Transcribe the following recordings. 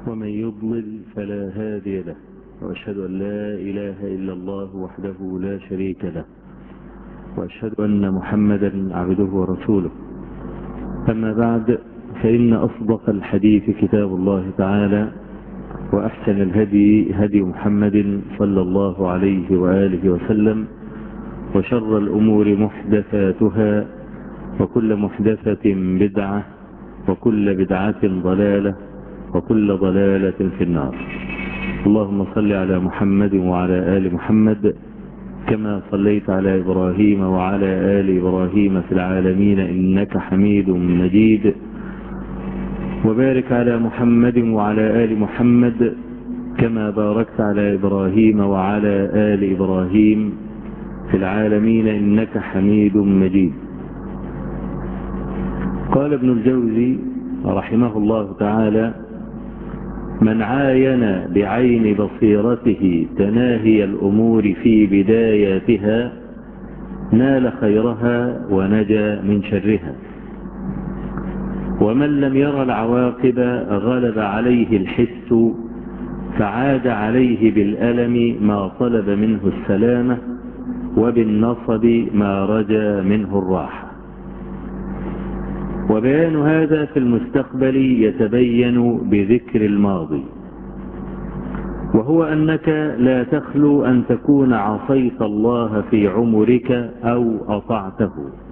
ومن يضلل فلا هادي له وأشهد أن لا إله إلا الله وحده لا شريك له وأشهد أن محمدا عبده ورسوله أما بعد فإن أصدق الحديث كتاب الله تعالى وأحسن الهدي هدي محمد صلى الله عليه وآله وسلم وشر الأمور محدثاتها وكل محدثة بدعة وكل بدعة ضلالة وكل ضلالة في النار اللهم صل على محمد وعلى آل محمد كما صليت على إبراهيم وعلى آل إبراهيم في العالمين إنك حميد مجيد وبارك على محمد وعلى آل محمد كما باركت على إبراهيم وعلى آل إبراهيم في العالمين إنك حميد مجيد قال ابن الجوزي رحمه الله تعالى من عاين بعين بصيرته تناهي الأمور في بداياتها نال خيرها ونجا من شرها ومن لم ير العواقب غلب عليه الحس فعاد عليه بالألم ما طلب منه السلامة وبالنصب ما رجا منه الراحة وبيان هذا في المستقبل يتبين بذكر الماضي وهو أنك لا تخلو أن تكون عصيت الله في عمرك أو أطعته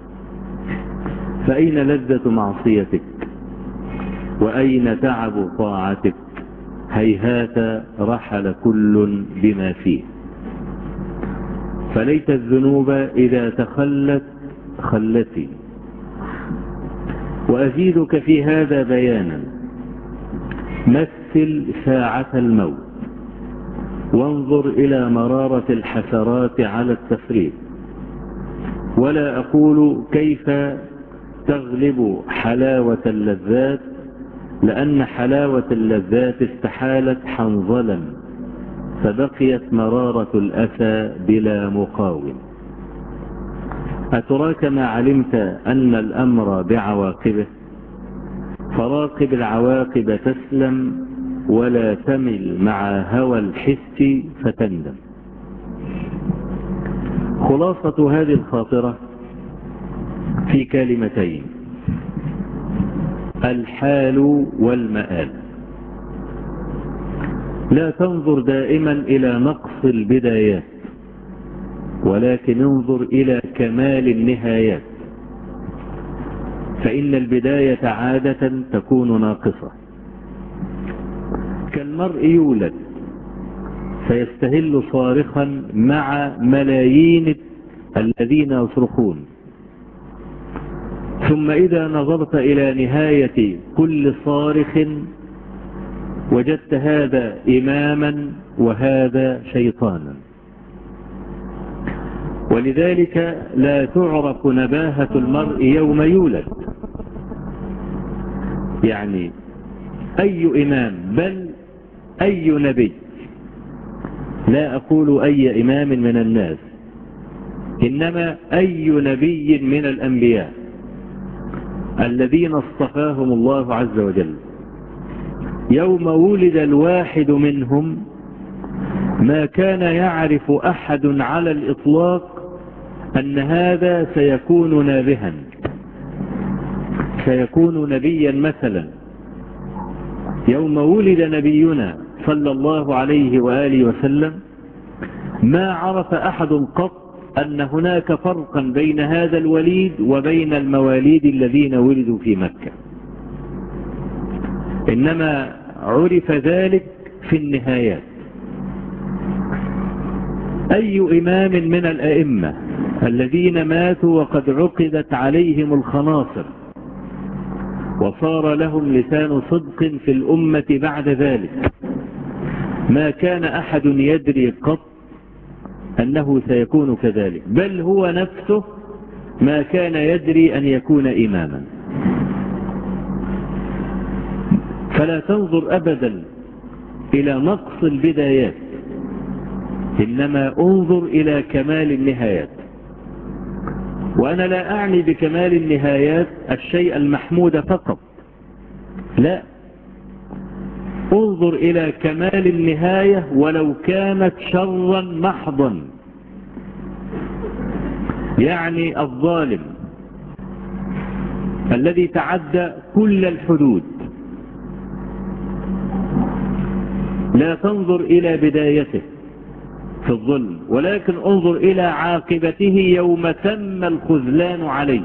فأين لذة معصيتك وأين تعب طاعتك هيهات رحل كل بما فيه فليت الذنوب إذا تخلت خلتي وأزيدك في هذا بيانا مثل ساعة الموت وانظر إلى مرارة الحسرات على التفريط ولا أقول كيف تغلب حلاوة اللذات لأن حلاوة اللذات استحالت حنظلا فبقيت مرارة الأسى بلا مقاوم أتراك ما علمت أن الأمر بعواقبه فراقب العواقب تسلم ولا تمل مع هوى الحس فتندم خلاصة هذه الخاطرة في كلمتين الحال والمآل لا تنظر دائما إلى نقص البدايات ولكن انظر إلى كمال النهايات فإن البداية عادة تكون ناقصة كالمرء يولد فيستهل صارخا مع ملايين الذين يصرخون ثم إذا نظرت إلى نهاية كل صارخ وجدت هذا إماما وهذا شيطانا ولذلك لا تعرف نباهة المرء يوم يولد يعني أي إمام بل أي نبي لا أقول أي إمام من الناس إنما أي نبي من الأنبياء الذين اصطفاهم الله عز وجل يوم ولد الواحد منهم ما كان يعرف أحد على الإطلاق أن هذا سيكون نابها سيكون نبيا مثلا يوم ولد نبينا صلى الله عليه وآله وسلم ما عرف أحد قط أن هناك فرقا بين هذا الوليد وبين المواليد الذين ولدوا في مكة إنما عرف ذلك في النهايات أي إمام من الأئمة الذين ماتوا وقد عقدت عليهم الخناصر وصار لهم لسان صدق في الأمة بعد ذلك ما كان أحد يدري قط أنه سيكون كذلك بل هو نفسه ما كان يدري أن يكون إماما فلا تنظر أبدا إلى نقص البدايات إنما انظر إلى كمال النهايات وأنا لا أعني بكمال النهايات الشيء المحمود فقط لا انظر إلى كمال النهاية ولو كانت شرا محضا يعني الظالم الذي تعدى كل الحدود لا تنظر إلى بدايته في الظلم ولكن انظر إلى عاقبته يوم تم الخذلان عليه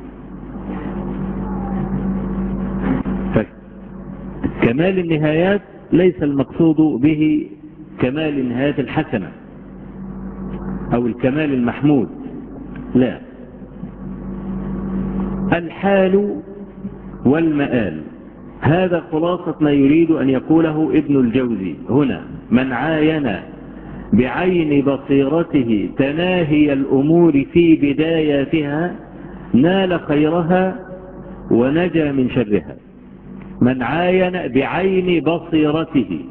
كمال النهايات ليس المقصود به كمال النهايات الحسنة أو الكمال المحمود لا الحال والمآل هذا خلاصة ما يريد أن يقوله ابن الجوزي هنا من عاين بعين بصيرته تناهي الأمور في بداياتها نال خيرها ونجا من شرها من عاين بعين بصيرته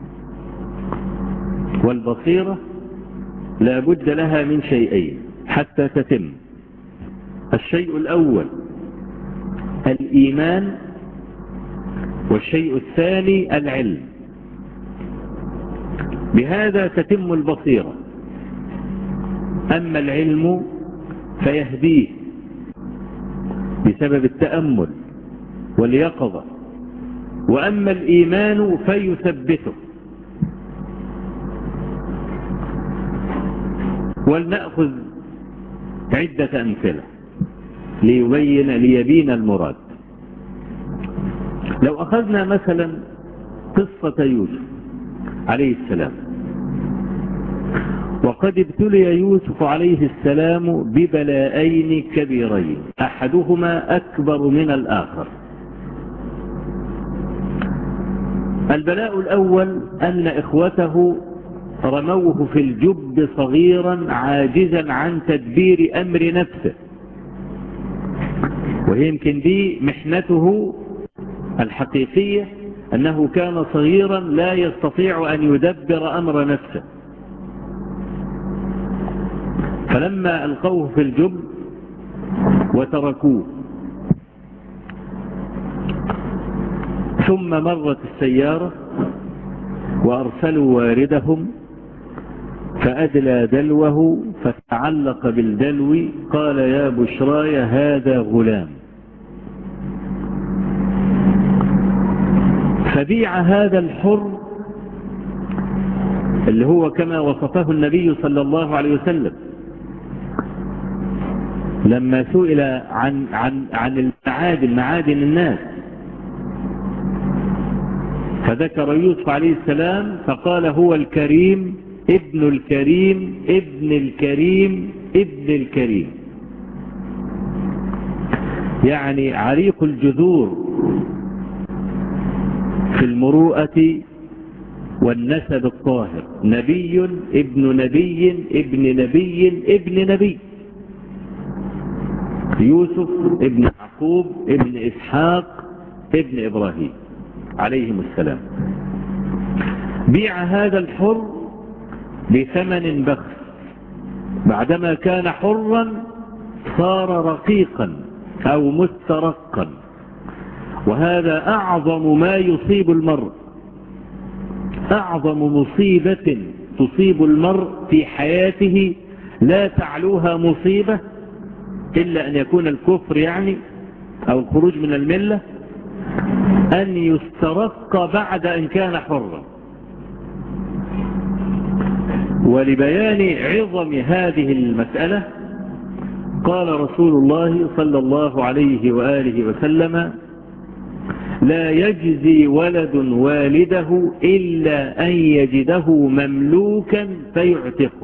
والبصيرة لا بد لها من شيئين حتى تتم الشيء الأول الإيمان والشيء الثاني العلم بهذا تتم البصيرة أما العلم فيهديه بسبب التأمل واليقظة وأما الإيمان فيثبته ولنأخذ عدة أمثلة ليبين ليبين المراد لو أخذنا مثلا قصة يوسف عليه السلام وقد ابتلي يوسف عليه السلام ببلاءين كبيرين أحدهما أكبر من الآخر البلاء الأول أن إخوته رموه في الجب صغيرا عاجزا عن تدبير أمر نفسه ويمكن دي محنته الحقيقية أنه كان صغيرا لا يستطيع أن يدبر أمر نفسه فلما ألقوه في الجب وتركوه ثم مرت السيارة وأرسلوا واردهم فأدلى دلوه فتعلق بالدلو قال يا بشراي هذا غلام فبيع هذا الحر اللي هو كما وصفه النبي صلى الله عليه وسلم لما سئل عن عن عن المعادن معادن الناس فذكر يوسف عليه السلام فقال هو الكريم ابن الكريم ابن الكريم ابن الكريم يعني عريق الجذور في المروءة والنسب الطاهر نبي ابن نبي ابن نبي ابن نبي يوسف ابن يعقوب ابن إسحاق ابن إبراهيم عليهم السلام بيع هذا الحر بثمن بخس بعدما كان حرا صار رقيقا أو مسترقا وهذا أعظم ما يصيب المرء أعظم مصيبة تصيب المرء في حياته لا تعلوها مصيبة إلا أن يكون الكفر يعني أو الخروج من الملة أن يسترق بعد أن كان حرا ولبيان عظم هذه المسألة قال رسول الله صلى الله عليه وآله وسلم لا يجزي ولد والده إلا أن يجده مملوكا فيعتقه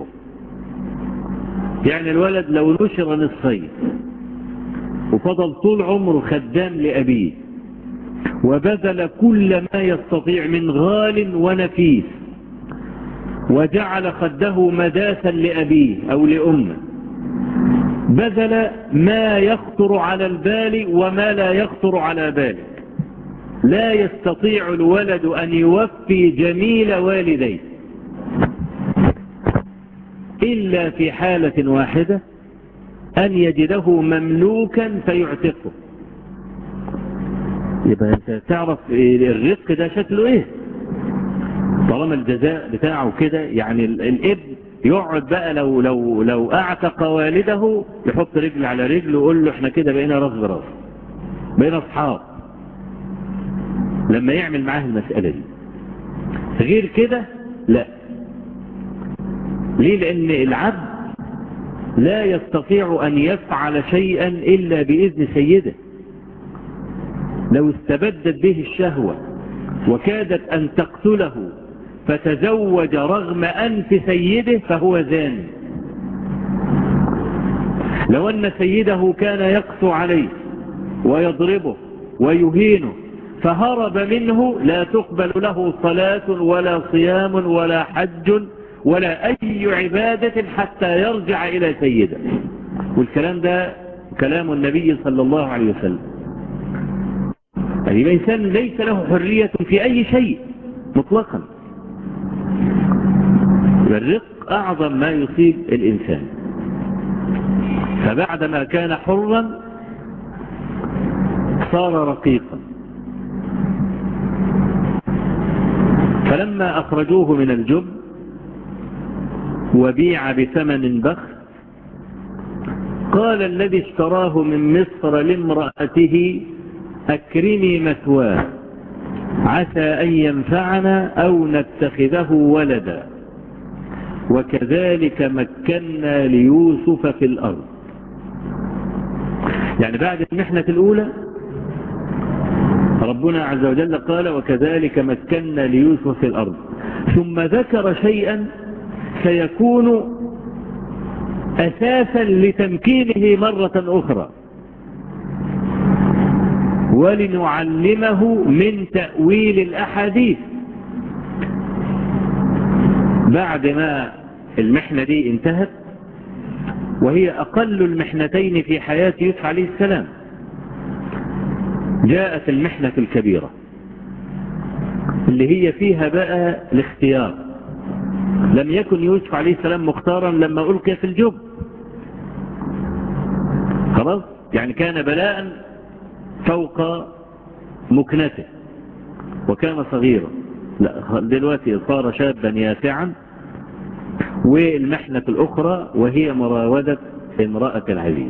يعني الولد لو نشر نصفين وفضل طول عمره خدام لأبيه وبذل كل ما يستطيع من غال ونفيس وجعل خده مداسا لأبيه أو لأمه بذل ما يخطر على البال وما لا يخطر على باله لا يستطيع الولد أن يوفي جميل والديه إلا في حالة واحدة أن يجده مملوكا فيعتقه يبقى أنت تعرف الرزق ده شكله إيه طالما الجزاء بتاعه كده يعني الابن يقعد بقى لو لو لو اعتق والده يحط رجل على رجل ويقول له احنا كده بقينا راس براس بقينا اصحاب لما يعمل معاه المسألة دي غير كده لا ليه لان العبد لا يستطيع ان يفعل شيئا الا باذن سيده لو استبدت به الشهوة وكادت ان تقتله فتزوج رغم أنف سيده فهو زان لو أن سيده كان يقسو عليه ويضربه ويهينه فهرب منه لا تقبل له صلاة ولا صيام ولا حج ولا أي عبادة حتى يرجع إلى سيده والكلام ده كلام النبي صلى الله عليه وسلم يعني الإنسان ليس له حرية في أي شيء مطلقا الرق أعظم ما يصيب الإنسان فبعدما كان حرا صار رقيقا فلما أخرجوه من الجب وبيع بثمن بخس قال الذي اشتراه من مصر لامرأته أكرمي مثواه عسى أن ينفعنا أو نتخذه ولدا وكذلك مكنا ليوسف في الأرض يعني بعد المحنة الأولى ربنا عز وجل قال وكذلك مكنا ليوسف في الأرض ثم ذكر شيئا سيكون أساسا لتمكينه مرة أخرى ولنعلمه من تأويل الأحاديث بعد ما المحنة دي انتهت وهي أقل المحنتين في حياة يوسف عليه السلام جاءت المحنة الكبيرة اللي هي فيها بقى الاختيار لم يكن يوسف عليه السلام مختارا لما ألقي في الجب خلاص يعني كان بلاء فوق مكنته وكان صغيرا لا دلوقتي صار شابا يافعا والمحنة الأخرى وهي مراودة امرأة العزيز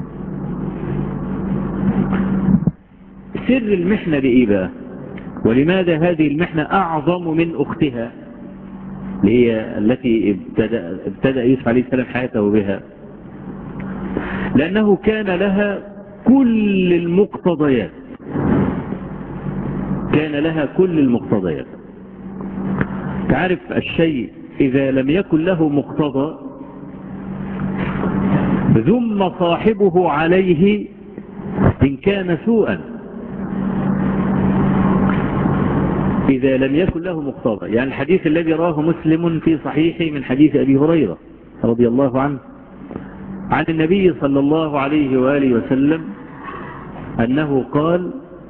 سر المحنة بإيه بقى ولماذا هذه المحنة أعظم من أختها هي التي ابتدأ, ابتدأ يوسف عليه السلام حياته بها لأنه كان لها كل المقتضيات كان لها كل المقتضيات تعرف الشيء إذا لم يكن له مقتضى ذم صاحبه عليه إن كان سوءا إذا لم يكن له مقتضى يعني الحديث الذي راه مسلم في صحيحه من حديث أبي هريرة رضي الله عنه عن النبي صلى الله عليه وآله وسلم أنه قال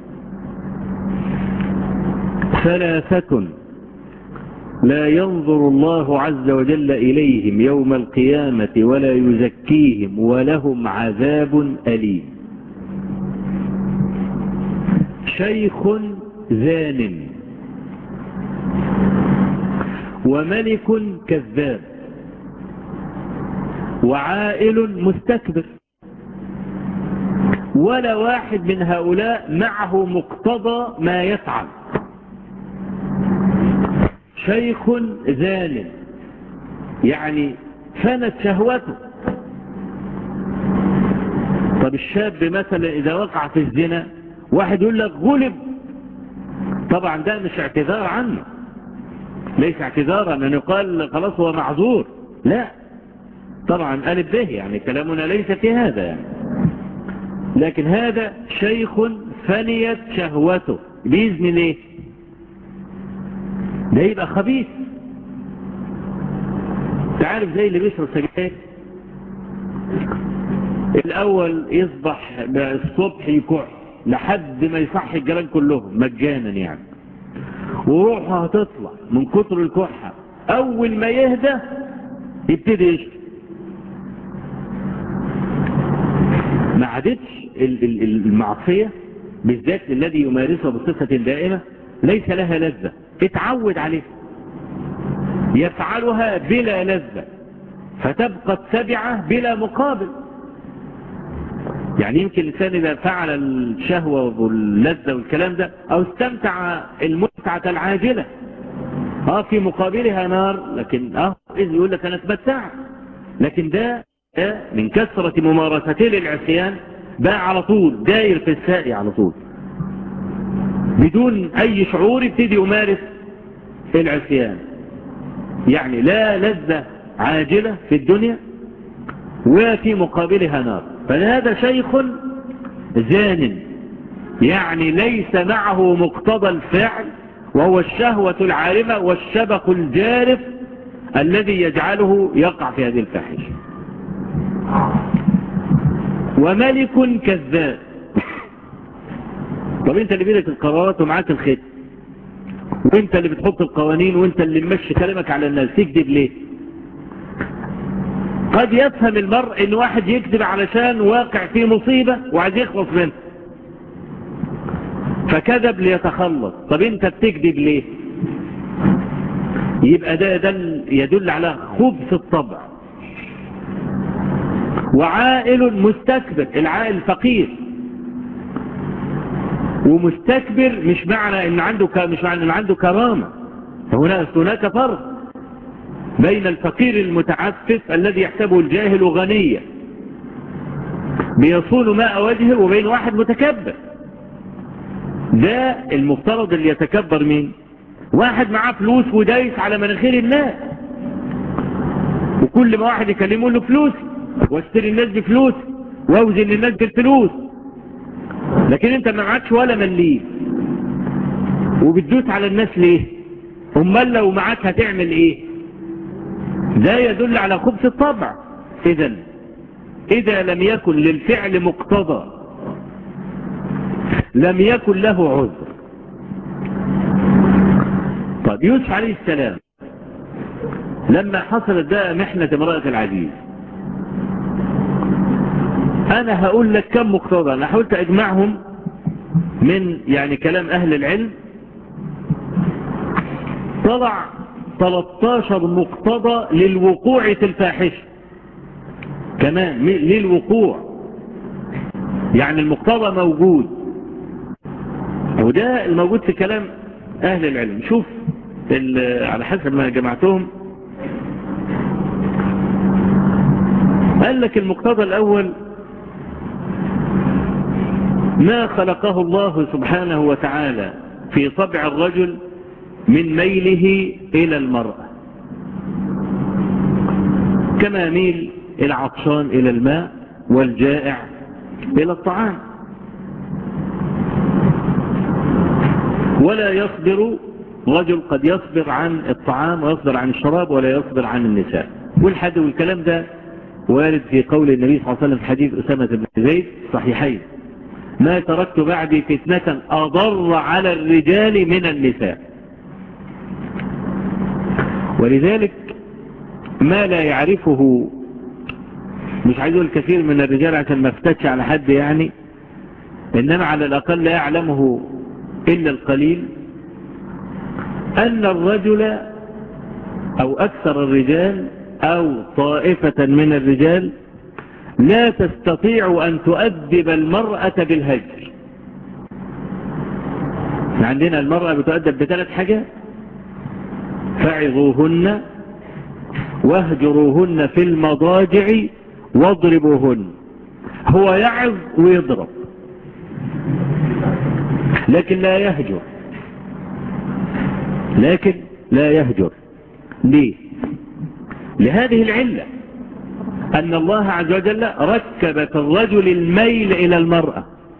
ثلاثة لا ينظر الله عز وجل إليهم يوم القيامة ولا يزكيهم ولهم عذاب أليم شيخ زان وملك كذاب وعائل مستكبر ولا واحد من هؤلاء معه مقتضى ما يفعل شيخ زان يعني فنت شهوته طب الشاب مثلا إذا وقع في الزنا واحد يقول لك غلب طبعا ده مش اعتذار عنه ليس اعتذارا أن يقال خلاص هو معذور لا طبعا ألف به يعني كلامنا ليس في هذا يعني لكن هذا شيخ فنيت شهوته بإذن ليه ده يبقى خبيث تعرف زي اللي بيشرب سجاير الأول يصبح الصبح يكح لحد ما يصحي الجيران كلهم مجانا يعني وروحه هتطلع من كتر الكحة أول ما يهدى يبتدي يشرب ما عادتش المعصية بالذات الذي يمارسها بصفة دائمة ليس لها لذة اتعود عليه يفعلها بلا لذة فتبقى السبعة بلا مقابل يعني يمكن الإنسان إذا فعل الشهوة واللذة والكلام ده أو استمتع المتعة العاجلة اه في مقابلها نار لكن اه إذ يقول لك أنا اتمتعت لكن ده, ده من كثرة ممارسته للعصيان بقى على طول داير في السائي على طول بدون أي شعور يبتدي يمارس العصيان يعني لا لذة عاجلة في الدنيا وفي مقابلها نار فهذا شيخ زان يعني ليس معه مقتضى الفعل وهو الشهوة العارمة والشبق الجارف الذي يجعله يقع في هذه الفاحشة وملك كذاب طب انت اللي بيدك القرارات ومعاك الخيط وانت اللي بتحط القوانين وانت اللي ممشي كلامك على الناس تكذب ليه قد يفهم المرء ان واحد يكذب علشان واقع في مصيبة وعايز يخلص منها فكذب ليتخلص طب انت بتكذب ليه يبقى ده, ده يدل على خبث الطبع وعائل مستكبر العائل فقير ومستكبر مش معنى ان عنده ك... مش معنى ان عنده كرامة هناك هناك فرق بين الفقير المتعفف الذي يحسبه الجاهل غنيا بيصون ماء وجهه وبين واحد متكبر ده المفترض اللي يتكبر مين واحد معاه فلوس ودايس على مناخير الناس وكل ما واحد يكلمه له فلوس واشتري الناس بفلوس واوزن الناس بالفلوس لكن انت ما معكش ولا مليم وبتدوس على الناس ليه امال لو معاك هتعمل ايه ده يدل على خبث الطبع اذا اذا لم يكن للفعل مقتضى لم يكن له عذر طيب يوسف عليه السلام لما حصلت ده محنة امرأة العزيز انا هقول لك كم مقتضى انا حاولت اجمعهم من يعني كلام اهل العلم طلع 13 مقتضى للوقوع في الفاحشة كمان للوقوع يعني المقتضى موجود وده الموجود في كلام اهل العلم شوف على حسب ما جمعتهم قال لك المقتضى الاول ما خلقه الله سبحانه وتعالى في طبع الرجل من ميله إلى المرأة كما ميل العطشان إلى الماء والجائع إلى الطعام ولا يصبر رجل قد يصبر عن الطعام ويصبر عن الشراب ولا يصبر عن النساء والحد والكلام ده وارد في قول النبي صلى الله عليه وسلم في حديث أسامة بن زيد صحيحين ما تركت بعدي فتنة أضر على الرجال من النساء ولذلك ما لا يعرفه مش عايز اقول كثير من الرجال عشان ما افتتش على حد يعني انما على الاقل لا يعلمه الا القليل ان الرجل او اكثر الرجال او طائفة من الرجال لا تستطيع ان تؤدب المرأة بالهجر عندنا المرأة بتؤدب بثلاث حاجات فعظوهن واهجروهن في المضاجع واضربوهن هو يعظ ويضرب لكن لا يهجر لكن لا يهجر ليه لهذه العلة أن الله عز وجل ركب في الرجل الميل إلى المرأة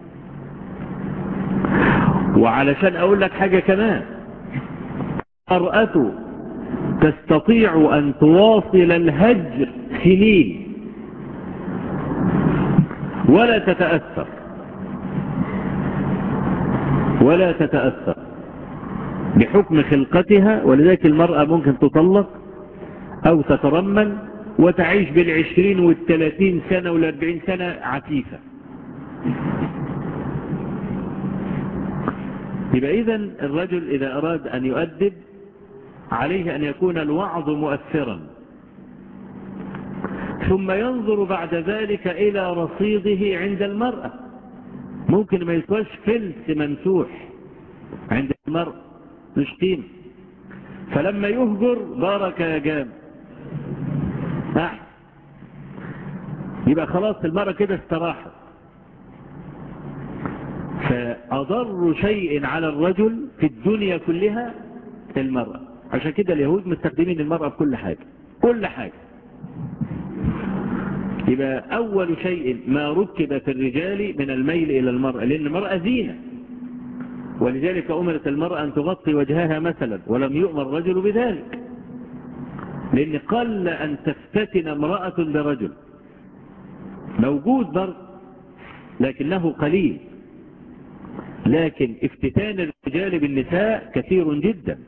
وعلشان أقول لك حاجة كمان المرأة تستطيع أن تواصل الهجر سنين ولا تتأثر ولا تتأثر بحكم خلقتها ولذلك المرأة ممكن تطلق أو تترمل وتعيش بالعشرين والثلاثين سنة والأربعين سنة عفيفة يبقى إذن الرجل إذا أراد أن يؤدب عليه أن يكون الوعظ مؤثرا ثم ينظر بعد ذلك إلى رصيده عند المرأة ممكن ما يسواش فلس ممسوح عند المرأة مش قيمة فلما يهجر بارك يا جام أحسن يبقى خلاص المرأة كده استراحت فأضر شيء على الرجل في الدنيا كلها المرأة عشان كده اليهود مستخدمين المرأة في كل حاجة كل حاجة يبقى أول شيء ما ركب في الرجال من الميل إلى المرأة لأن المرأة زينة ولذلك أمرت المرأة أن تغطي وجهها مثلا ولم يؤمر الرجل بذلك لأن قل أن تفتتن امرأة برجل موجود برضه لكنه قليل لكن افتتان الرجال بالنساء كثير جدا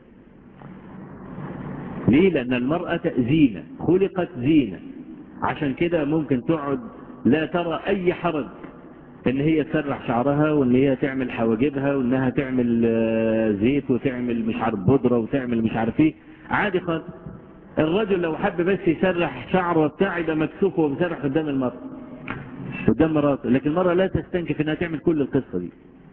ليه لأن المرأة زينة خلقت زينة عشان كده ممكن تقعد لا ترى أي حرج ان هي تسرح شعرها وان هي تعمل حواجبها وانها تعمل زيت وتعمل مش عارف بودرة وتعمل مش عارف ايه عادي خالص الرجل لو حب بس يسرح شعره بتاع يبقى مكسوف ومسرح قدام المرأة قدام مراته لكن المرأة لا تستنكف انها تعمل كل القصة دي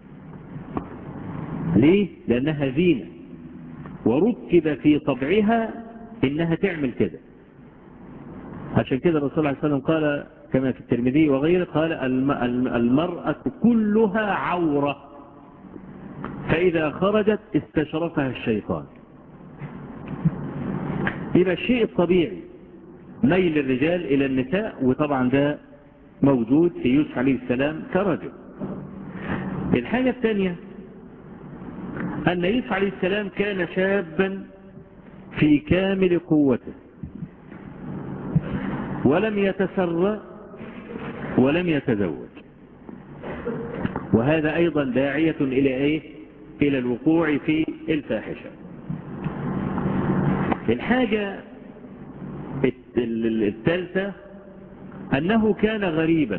ليه لانها زينة وركب في طبعها انها تعمل كده عشان كده الرسول عليه الصلاة والسلام قال كما في الترمذي وغيره قال المرأة كلها عورة فإذا خرجت استشرفها الشيطان يبقى الشيء الطبيعي ميل الرجال إلى النساء وطبعا ده موجود في يوسف عليه السلام كرجل الحاجة الثانية أن يوسف عليه السلام كان شابا في كامل قوته ولم يتسرى ولم يتزوج وهذا أيضا داعية إلى إيه؟ إلى الوقوع في الفاحشة الحاجة الثالثة أنه كان غريبا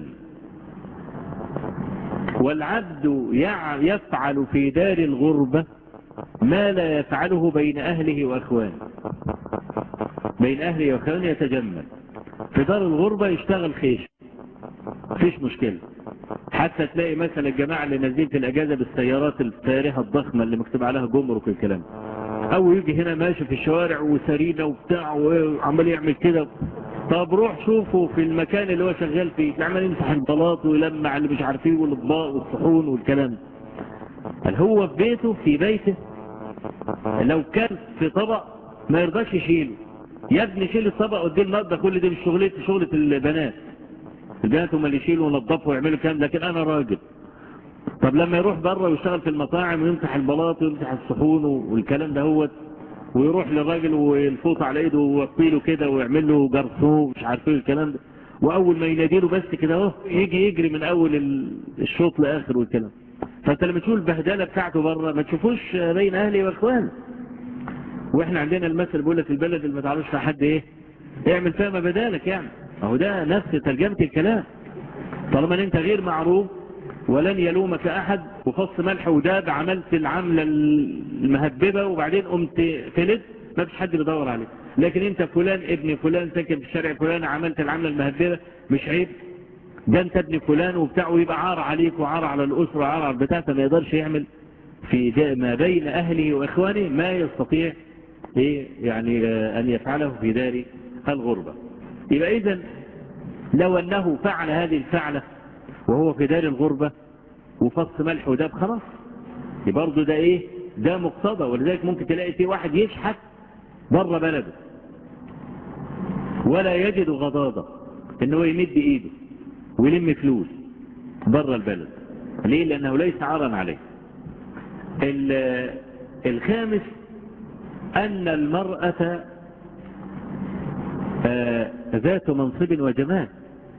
والعبد يفعل في دار الغربة ما لا يفعله بين أهله وأخوانه بين أهله وأخوانه يتجمل في دار الغربة يشتغل خيش مفيش مشكلة حتى تلاقي مثلا الجماعة اللي نازلين في الأجازة بالسيارات الفارهة الضخمة اللي مكتوب عليها جمرك والكلام أو يجي هنا ماشي في الشوارع وسرينة وبتاع وعمال يعمل كده طب روح شوفه في المكان اللي هو شغال فيه عمال يمسح البلاط ويلمع اللي مش عارفين والاطباق والصحون والكلام هل هو في بيته في بيته لو كان في طبق ما يرضاش يشيله يا ابني شيل الطبق قدام النهارده كل دي مش شغلتي شغلة البنات البنات هم اللي يشيلوا وينظفوا ويعملوا الكلام لكن انا راجل طب لما يروح بره ويشتغل في المطاعم ويمسح البلاط ويمسح الصحون والكلام ده هو ويروح للراجل ويلفوط على ايده ويوطيله كده ويعمل له جرسون مش عارفين الكلام ده واول ما يناديله بس كده اهو يجي يجري من اول الشوط لاخر والكلام فانت لما تشوف البهدله بتاعته بره ما تشوفوش بين اهلي واخوانه واحنا عندنا المثل بيقول لك البلد اللي ما تعرفش فيها حد ايه اعمل فيها ما بدالك يعني اهو ده نفس ترجمه الكلام طالما ان انت غير معروف ولن يلومك احد وفص ملح وداب عملت العمله المهببه وبعدين قمت فلت ما فيش حد بيدور عليك لكن انت فلان ابن فلان ساكن في الشارع فلان عملت العمله المهببه مش عيب ده انت ابن فلان وبتاع ويبقى عار عليك وعار على الاسره وعار على البتاع فما يقدرش يعمل في ما بين اهله واخوانه ما يستطيع إيه يعني أن يفعله في دار الغربة يبقى إذن لو أنه فعل هذه الفعلة وهو في دار الغربة وفص ملح وداب خلاص برضه ده إيه ده مقتضى ولذلك ممكن تلاقي في واحد يشحت بره بلده ولا يجد غضاضة انه يمد ايده ويلم فلوس بره البلد ليه لانه ليس عارا عليه الخامس أن المرأة ذات منصب وجمال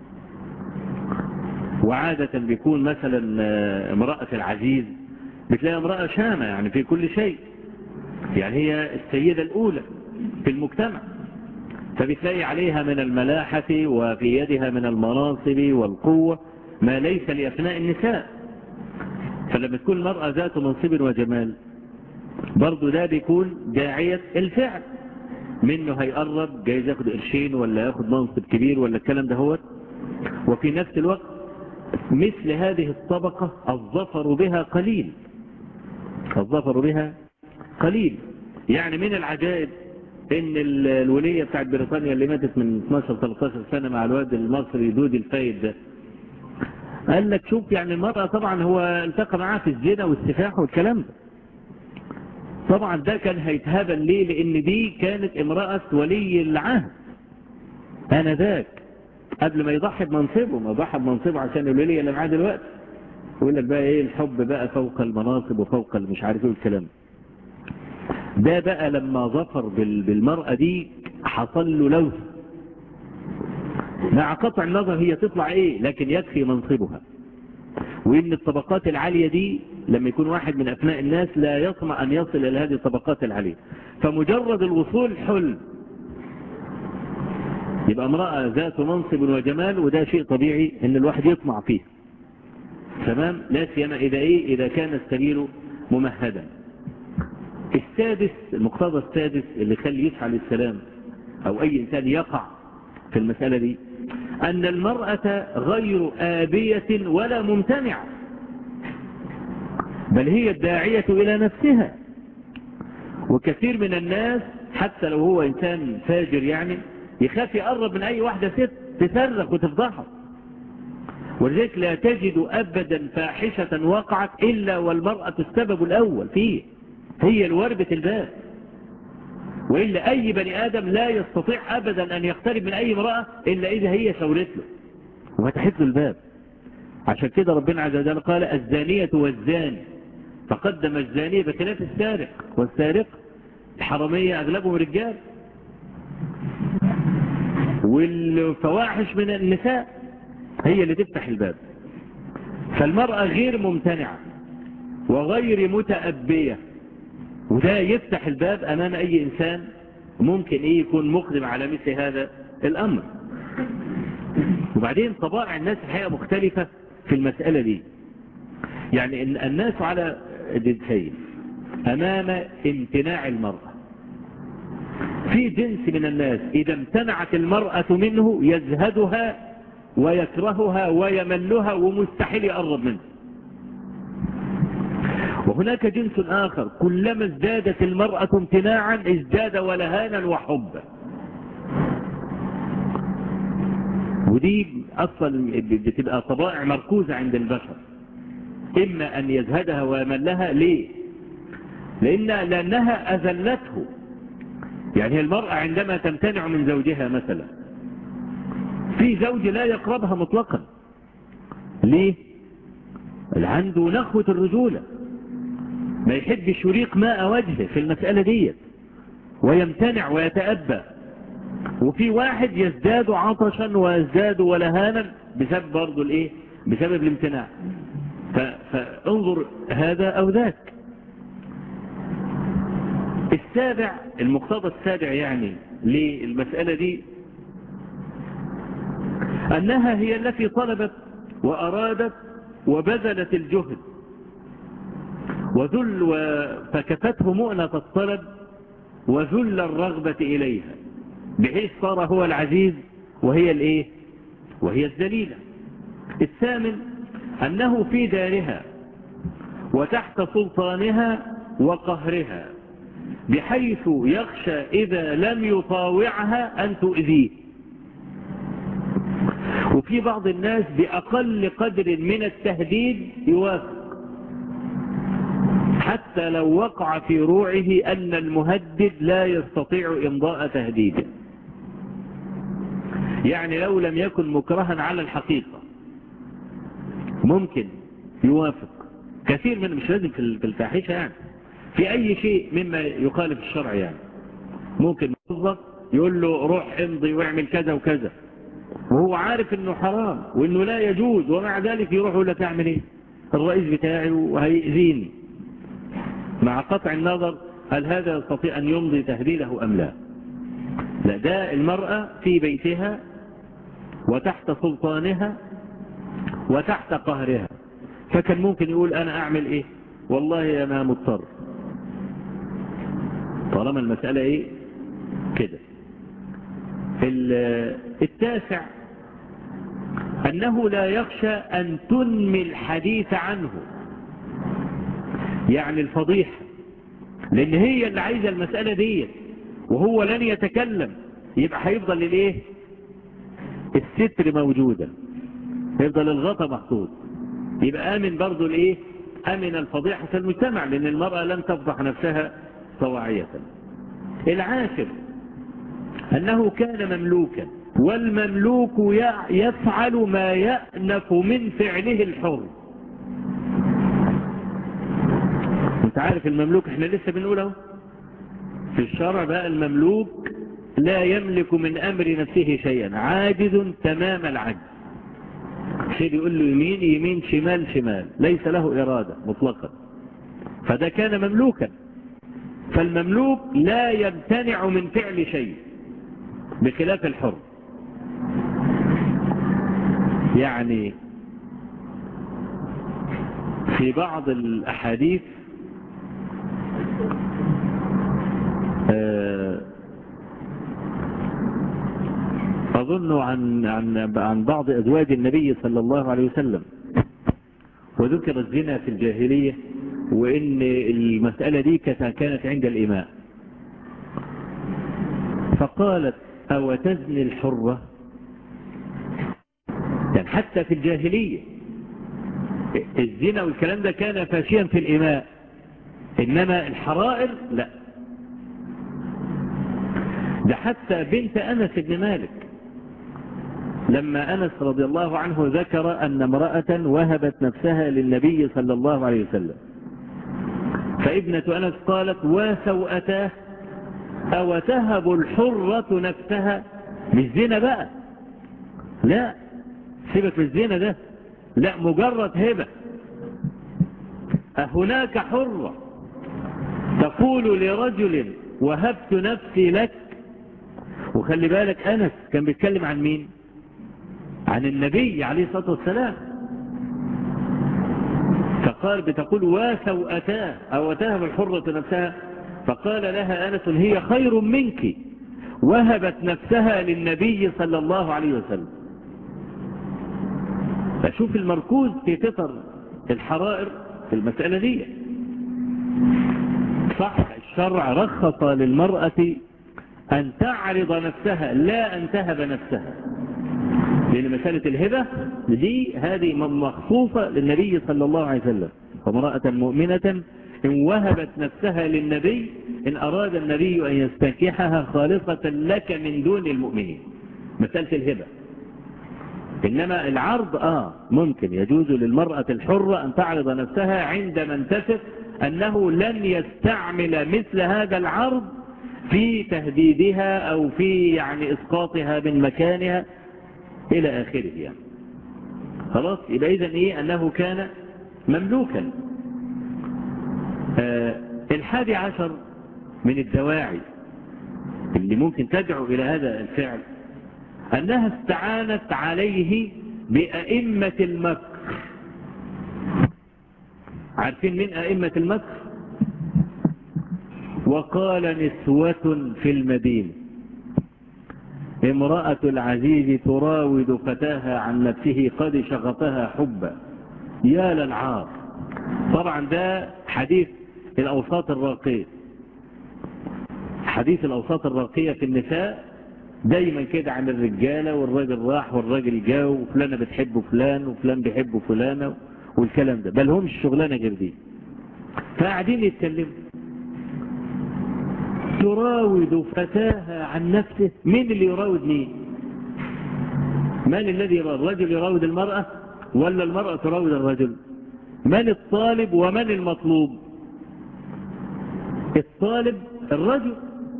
وعادة بيكون مثلا امرأة العزيز بتلاقي امرأة شامة يعني في كل شيء يعني هي السيدة الأولى في المجتمع فبتلاقي عليها من الملاحة وفي يدها من المناصب والقوة ما ليس لأثناء النساء فلما تكون المرأة ذات منصب وجمال برضو ده بيكون داعية الفعل منه هيقرب جايز ياخد قرشين ولا ياخد منصب كبير ولا الكلام ده هو وفي نفس الوقت مثل هذه الطبقة الظفر بها قليل الظفر بها قليل يعني من العجائب ان الولية بتاعت بريطانيا اللي ماتت من 12-13 سنة مع الواد المصري دودي الفايد ده قال لك شوف يعني المرأة طبعا هو التقى معاه في الزنا والسفاح والكلام ده طبعا ده كان هيتهبل ليه لان دي كانت امرأة ولي العهد انا ذاك قبل ما يضحي بمنصبه ما ضحى بمنصبه عشان الولية اللي معاه دلوقتي يقول لك بقى ايه الحب بقى فوق المناصب وفوق مش عارف ايه الكلام ده بقى لما ظفر بالمرأة دي حصل له لوث مع قطع النظر هي تطلع ايه لكن يكفي منصبها وان الطبقات العالية دي لما يكون واحد من ابناء الناس لا يطمع ان يصل الى هذه الطبقات العالية فمجرد الوصول حلم يبقى امرأة ذات منصب وجمال وده شيء طبيعي ان الواحد يطمع فيه تمام لا سيما اذا ايه اذا كان السبيل ممهدا السادس المقتضى السادس اللي خلي يسعى للسلام او اي انسان يقع في المسألة دي ان المرأة غير آبية ولا ممتنعة بل هي الداعية الى نفسها وكثير من الناس حتى لو هو انسان فاجر يعني يخاف يقرب من اي واحدة ست تصرخ وتفضحه ولذلك لا تجد ابدا فاحشة وقعت الا والمرأة السبب الاول فيه هي الوربة الباب وإلا أي بني آدم لا يستطيع أبدا أن يقترب من أي امرأة إلا إذا هي شاورت له وفتحت له الباب عشان كده ربنا عز وجل قال الزانية والزاني فقدم الزانية بخلاف السارق والسارق الحرامية أغلبهم رجال والفواحش من النساء هي اللي تفتح الباب فالمرأة غير ممتنعة وغير متأبية وده يفتح الباب امام اي انسان ممكن ايه يكون مقدم على مثل هذا الامر وبعدين طبائع الناس الحقيقة مختلفة في المسألة دي يعني إن الناس على جنسين امام امتناع المرأة في جنس من الناس اذا امتنعت المرأة منه يزهدها ويكرهها ويملها ومستحيل يقرب منه وهناك جنس آخر كلما ازدادت المرأة امتناعا ازداد ولهانا وحبا ودي أصلا بتبقى طبائع مركوزة عند البشر إما أن يزهدها ويملها ليه لأن لأنها أذلته يعني المرأة عندما تمتنع من زوجها مثلا في زوج لا يقربها مطلقا ليه عنده نخوة الرجولة ما يحبش يريق ماء وجهه في المسألة دي ويمتنع ويتأبى وفي واحد يزداد عطشا ويزداد ولهانا بسبب برضو الايه بسبب الامتناع فانظر هذا او ذاك السابع المقتضى السابع يعني للمسألة دي أنها هي التي طلبت وأرادت وبذلت الجهد وذل و... فكفته مؤنة الطلب وذل الرغبة إليها بحيث صار هو العزيز وهي الايه وهي الذليلة الثامن أنه في دارها وتحت سلطانها وقهرها بحيث يخشى إذا لم يطاوعها أن تؤذيه وفي بعض الناس بأقل قدر من التهديد يوافق حتى لو وقع في روعه أن المهدد لا يستطيع إمضاء تهديده يعني لو لم يكن مكرها على الحقيقة ممكن يوافق كثير من مش لازم في الفاحشة يعني في أي شيء مما يخالف الشرع يعني ممكن موظف يقول له روح امضي واعمل كذا وكذا وهو عارف انه حرام وانه لا يجوز ومع ذلك يروح يقول لك اعمل ايه الرئيس بتاعي وهيأذيني مع قطع النظر هل هذا يستطيع ان يمضي تهديده ام لا لا ده المرأة في بيتها وتحت سلطانها وتحت قهرها فكان ممكن يقول انا اعمل ايه والله يا ما مضطر طالما المسألة ايه كده التاسع أنه لا يخشى أن تنمي الحديث عنه يعني الفضيحة لأن هي اللي عايزة المسألة دي وهو لن يتكلم يبقى هيفضل الايه الستر موجودا يفضل الغطا محطوط يبقى آمن برضو الايه أمن الفضيحة في المجتمع لأن المرأة لن تفضح نفسها طواعية العاشر أنه كان مملوكا والمملوك يفعل ما يأنف من فعله الحر انت عارف المملوك احنا لسه بنقوله في الشرع بقى المملوك لا يملك من أمر نفسه شيئا عاجز تمام العجز شيء يقول له يمين يمين شمال شمال ليس له إرادة مطلقا فده كان مملوكا فالمملوك لا يمتنع من فعل شيء بخلاف الحر يعني في بعض الأحاديث أظن عن, عن, عن بعض أزواج النبي صلى الله عليه وسلم وذكر الزنا في الجاهلية وإن المسألة دي كانت عند الإماء فقالت أو تزني الحرة يعني حتى في الجاهلية الزنا والكلام ده كان فاشيا في الإماء إنما الحرائر لا ده حتى بنت أنس بن مالك لما أنس رضي الله عنه ذكر أن امرأة وهبت نفسها للنبي صلى الله عليه وسلم فابنة أنس قالت وسوأتاه أو تهب الحرة نفسها مش زنا بقى لا سيبك من الزنا ده لا مجرد هبة هناك حرة تقول لرجل وهبت نفسي لك وخلي بالك أنس كان بيتكلم عن مين عن النبي عليه الصلاة والسلام فقال بتقول وسوأتاه أو تهب الحرة نفسها فقال لها أنس هي خير منك وهبت نفسها للنبي صلى الله عليه وسلم فشوف المركوز في فطر الحرائر في المسألة دي صح الشرع رخص للمرأة أن تعرض نفسها لا أن تهب نفسها لأن مسألة الهبة دي هذه مخصوصة للنبي صلى الله عليه وسلم وامرأة مؤمنة إن وهبت نفسها للنبي إن أراد النبي أن يستنكحها خالصة لك من دون المؤمنين مسألة الهبة إنما العرض آه ممكن يجوز للمرأة الحرة أن تعرض نفسها عندما انتفق أنه لن يستعمل مثل هذا العرض في تهديدها أو في يعني إسقاطها من مكانها إلى آخره يعني خلاص يبقى إذن إيه أنه كان مملوكا آه الحادي عشر من الدواعي اللي ممكن تدعو إلى هذا الفعل أنها استعانت عليه بأئمة المكر عارفين من أئمة المكر وقال نسوة في المدينة امرأة العزيز تراود فتاها عن نفسه قد شغفها حبا يا للعار طبعا ده حديث الأوساط الراقية حديث الأوساط الراقية في النساء دايما كده عن الرجالة والراجل راح والراجل جاء وفلانة بتحب فلان وفلان بيحب فلانة والكلام ده بل همش شغلانة غير دي فقاعدين يتكلموا تراود فتاها عن نفسه مين اللي يراود مين من الذي يراود الرجل يراود المرأة ولا المرأة تراود الرجل من الطالب ومن المطلوب الطالب الرجل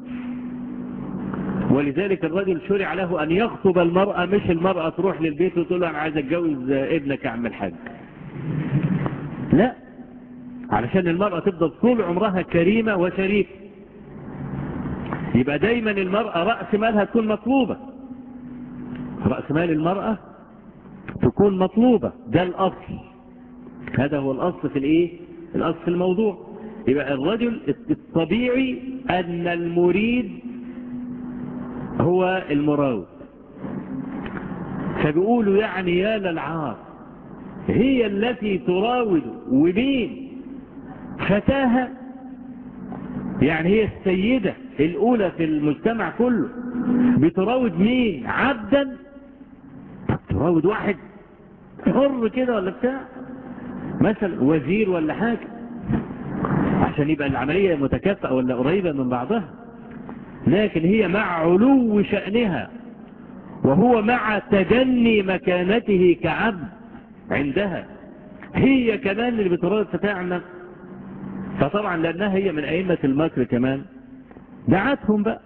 ولذلك الرجل شرع له أن يخطب المرأة مش المرأة تروح للبيت وتقول له أنا عايز أتجوز ابنك يا عم الحاج لا علشان المرأة تفضل طول عمرها كريمة وشريفة يبقى دايما المرأة رأس مالها تكون مطلوبة رأس مال المرأة تكون مطلوبة ده الأصل هذا هو الأصل في الإيه الأصل في الموضوع يبقى الرجل الطبيعي أن المريد هو المراود فبيقولوا يعني يا للعار هي التي تراود ومين فتاها يعني هي السيدة الأولى في المجتمع كله بتراود مين عبدا طب تراود واحد حر كده ولا بتاع مثلا وزير ولا حاجة عشان يبقى العملية متكافئة ولا قريبة من بعضها لكن هي مع علو شأنها وهو مع تجني مكانته كعبد عندها هي كمان اللي بتراود فتاة عن نفسها فطبعا لأنها هي من أئمة المكر كمان دعتهم بقى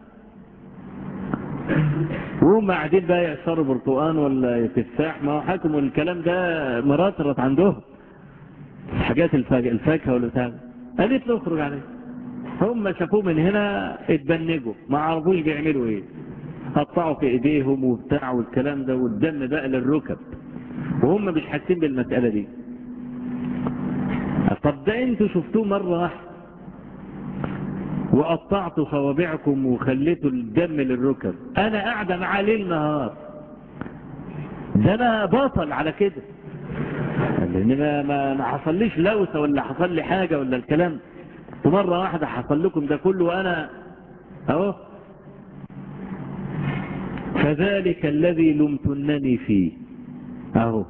وهم قاعدين بقى يعصروا برتقان ولا تفاح ما هو حكموا الكلام ده مراترت عندهم حاجات الفاكهة, الفاكهة ولا بتاع قالت له اخرج عليه هم شافوه من هنا اتبنجوا ما عرفوش بيعملوا ايه قطعوا في ايديهم وبتاع والكلام ده والدم بقى للركب وهم مش حاسين بالمسألة دي طب ده انتوا شفتوه مرة واحدة وقطعتوا صوابعكم وخليتوا الدم للركب انا قاعدة مع ليل نهار ده انا بطل على كده لان ما, ما, ما حصليش لوسة ولا حصل لي حاجة ولا الكلام ومرة واحدة حصل لكم ده كله وانا اهو فذلك الذي لمتنني فيه اهو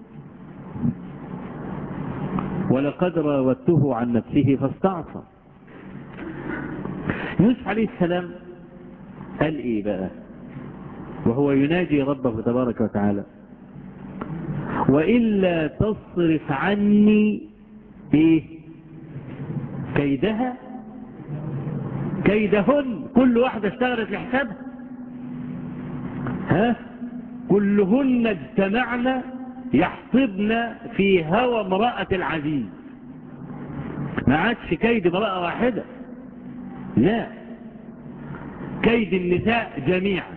ولقد راودته عن نفسه فاستعصى يوسف عليه السلام قال ايه بقى وهو يناجي ربه تبارك وتعالى وإلا تصرف عني ايه كيدها كيدهن كل واحدة اشتغلت لحسابها ها كلهن اجتمعنا يحصبن في هوى امرأة العزيز ما عادش كيد امرأة واحدة لا كيد النساء جميعا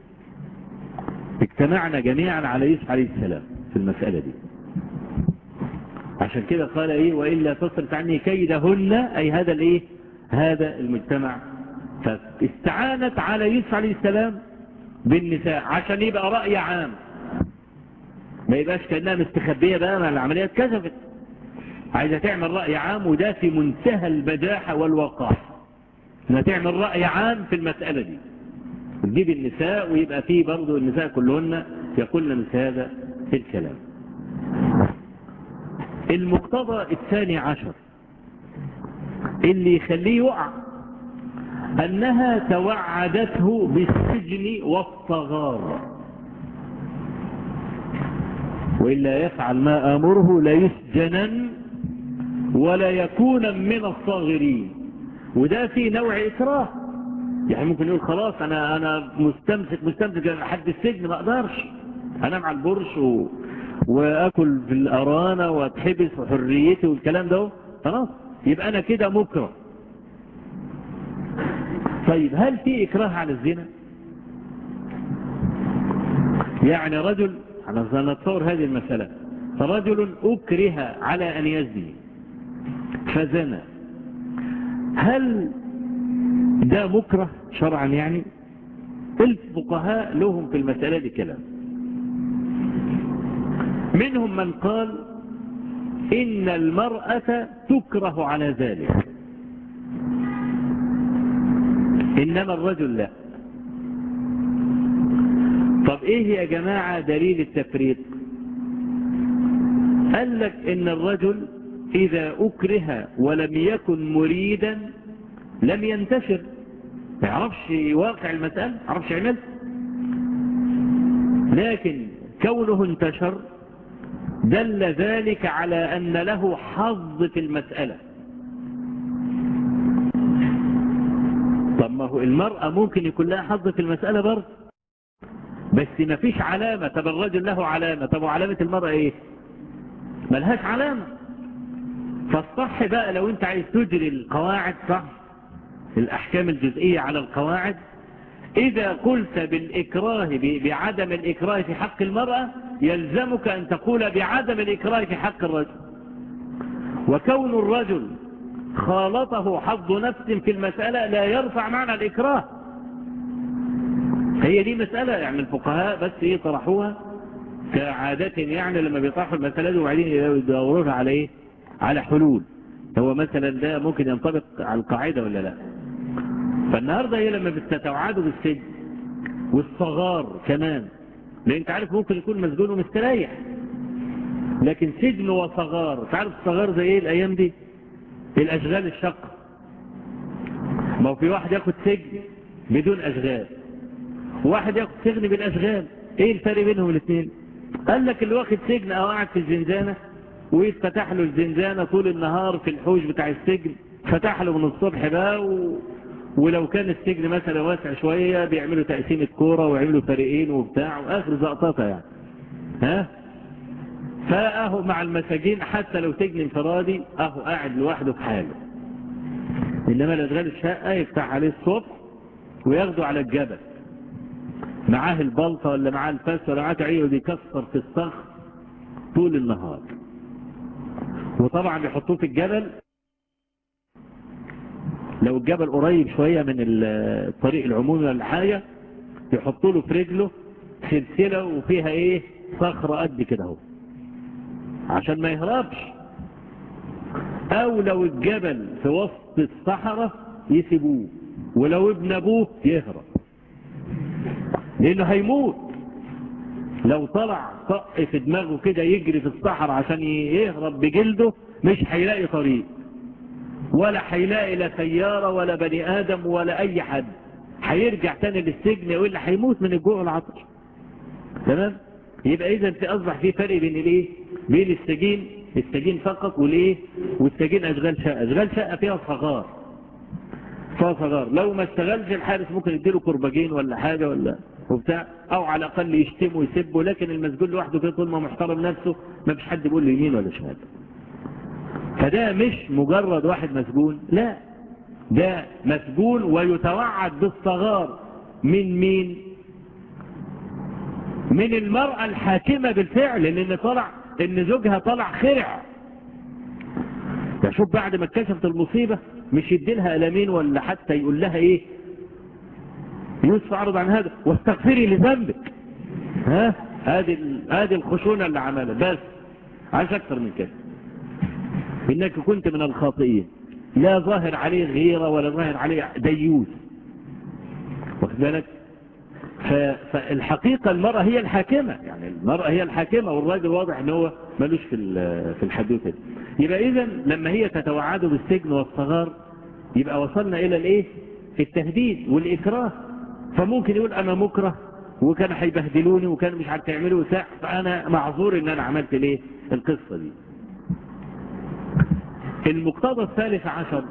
اجتمعنا جميعا على يوسف عليه السلام في المسألة دي عشان كده قال ايه وإلا تصرف عني كيدهن أي هذا الايه هذا المجتمع فاستعانت على يوسف عليه السلام بالنساء عشان يبقى رأي عام ما يبقاش كأنها مستخبية بقى ما العملية اتكشفت عايزة تعمل رأي عام وده في منتهى البجاحة والوقاح انها تعمل رأي عام في المسألة دي تجيب النساء ويبقى فيه برضو النساء كلهن يقولن مثل هذا في الكلام المقتضى الثاني عشر اللي يخليه يقع أنها توعدته بالسجن والصغار وإلا يفعل ما آمره لا يسجنن ولا يكون من الصاغرين وده في نوع إكراه يعني ممكن يقول خلاص أنا, أنا مستمسك مستمسك لحد السجن ما أقدرش أنام على البرش و... وأكل في الأرانة واتحبس وحريتي والكلام ده خلاص يبقى أنا كده مكره طيب هل في إكراه على الزنا يعني رجل نتصور هذه المسألة رجل أكره على أن يزني فزنى هل ده مكره شرعا يعني الفقهاء لهم في المسألة دي كلام منهم من قال إن المرأة تكره على ذلك إنما الرجل لا طب إيه يا جماعة دليل التفريق قال لك إن الرجل إذا أكره ولم يكن مريدا لم ينتشر ما يعرفش واقع المسألة ما يعرفش يعمل لكن كونه انتشر دل ذلك على أن له حظ في المسألة طب ما هو المرأة ممكن يكون لها حظ في المسألة برضه بس ما فيش علامة طب الرجل له علامة طب وعلامة المرأة ايه ملهاش علامة فالصح بقى لو انت عايز تجري القواعد صح الأحكام الجزئية على القواعد إذا قلت بالإكراه بعدم الإكراه في حق المرأة يلزمك أن تقول بعدم الإكراه في حق الرجل وكون الرجل خالطه حظ نفس في المسألة لا يرفع معنى الإكراه هي دي مسألة يعني الفقهاء بس ايه طرحوها كعادة يعني لما بيطرحوا المسألة دي وبعدين يدوروها على ايه على حلول هو مثلا ده ممكن ينطبق على القاعدة ولا لا فالنهاردة هي لما بتتوعدوا بالسجن والصغار كمان لان انت عارف ممكن يكون مسجون ومستريح لكن سجن وصغار تعرف الصغار زي ايه الايام دي الاشغال الشقة ما هو في واحد ياخد سجن بدون اشغال واحد ياخد سجن بالاشغال ايه الفرق بينهم الاثنين قال لك اللي واخد سجن او قاعد في الزنزانة ويتفتح له الزنزانة طول النهار في الحوش بتاع السجن فتح له من الصبح بقى و... ولو كان السجن مثلا واسع شوية بيعملوا تقسيمة كورة ويعملوا فريقين وبتاع واخر زقططة يعني ها فاهو مع المساجين حتى لو سجن انفرادي اهو قاعد لوحده في حاله انما الاشغال الشقة يفتح عليه الصبح وياخده على الجبل معاه البلطة ولا معاه الفاس ولا معاه تعيه بيكسر في الصخر طول النهار وطبعا بيحطوه في الجبل لو الجبل قريب شوية من الطريق العمومي ولا حاجة يحطوا له في رجله سلسلة وفيها ايه صخرة قد كده اهو عشان ما يهربش او لو الجبل في وسط الصحراء يسيبوه ولو ابن ابوه يهرب لانه هيموت لو طلع طق في دماغه كده يجري في الصحراء عشان يهرب بجلده مش هيلاقي طريق ولا هيلاقي لا سيارة ولا بني ادم ولا اي حد هيرجع تاني للسجن يقول هيموت من الجوع والعطش تمام يبقى اذا في اصبح في فرق بين الايه بين السجين السجين فقط والايه والسجين اشغال شقه اشغال شقه فيها صغار فيها صغار لو ما اشتغلش الحارس ممكن يديله كرباجين ولا حاجه ولا وبتاع او على الاقل يشتمه ويسبه لكن المسجون لوحده كده طول ما محترم نفسه ما فيش حد بيقول له يمين ولا شمال فده مش مجرد واحد مسجون لا ده مسجون ويتوعد بالصغار من مين من المرأة الحاكمة بالفعل لان طلع ان زوجها طلع خرع شوف بعد ما اتكشفت المصيبة مش يديلها ألمين ولا حتى يقول لها ايه يوسف اعرض عن هذا واستغفري لذنبك ها هذه هذه الخشونة اللي عملها بس عايز اكتر من كده انك كنت من الخاطئين لا ظاهر عليه غيرة ولا ظاهر عليه ديوث واخد بالك فالحقيقة المرأة هي الحاكمة يعني المرأة هي الحاكمة والراجل واضح ان هو ملوش في في الحدوثة دي يبقى اذا لما هي تتوعد بالسجن والصغار يبقى وصلنا الى الايه التهديد والاكراه فممكن يقول انا مكره وكان هيبهدلوني وكان مش عارف يعملوا ساعة فانا معذور ان انا عملت الايه القصة دي المقتضى الثالث عشر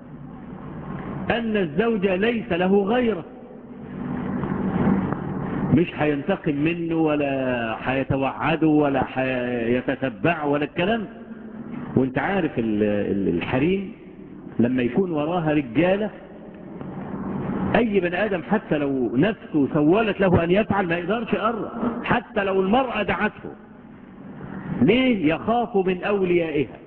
ان الزوج ليس له غيره مش هينتقم منه ولا هيتوعده ولا هيتتبعه ولا الكلام وانت عارف الحريم لما يكون وراها رجالة اي بني ادم حتى لو نفسه سولت له ان يفعل ما يقدرش يقرب حتى لو المرأة دعته ليه يخاف من اوليائها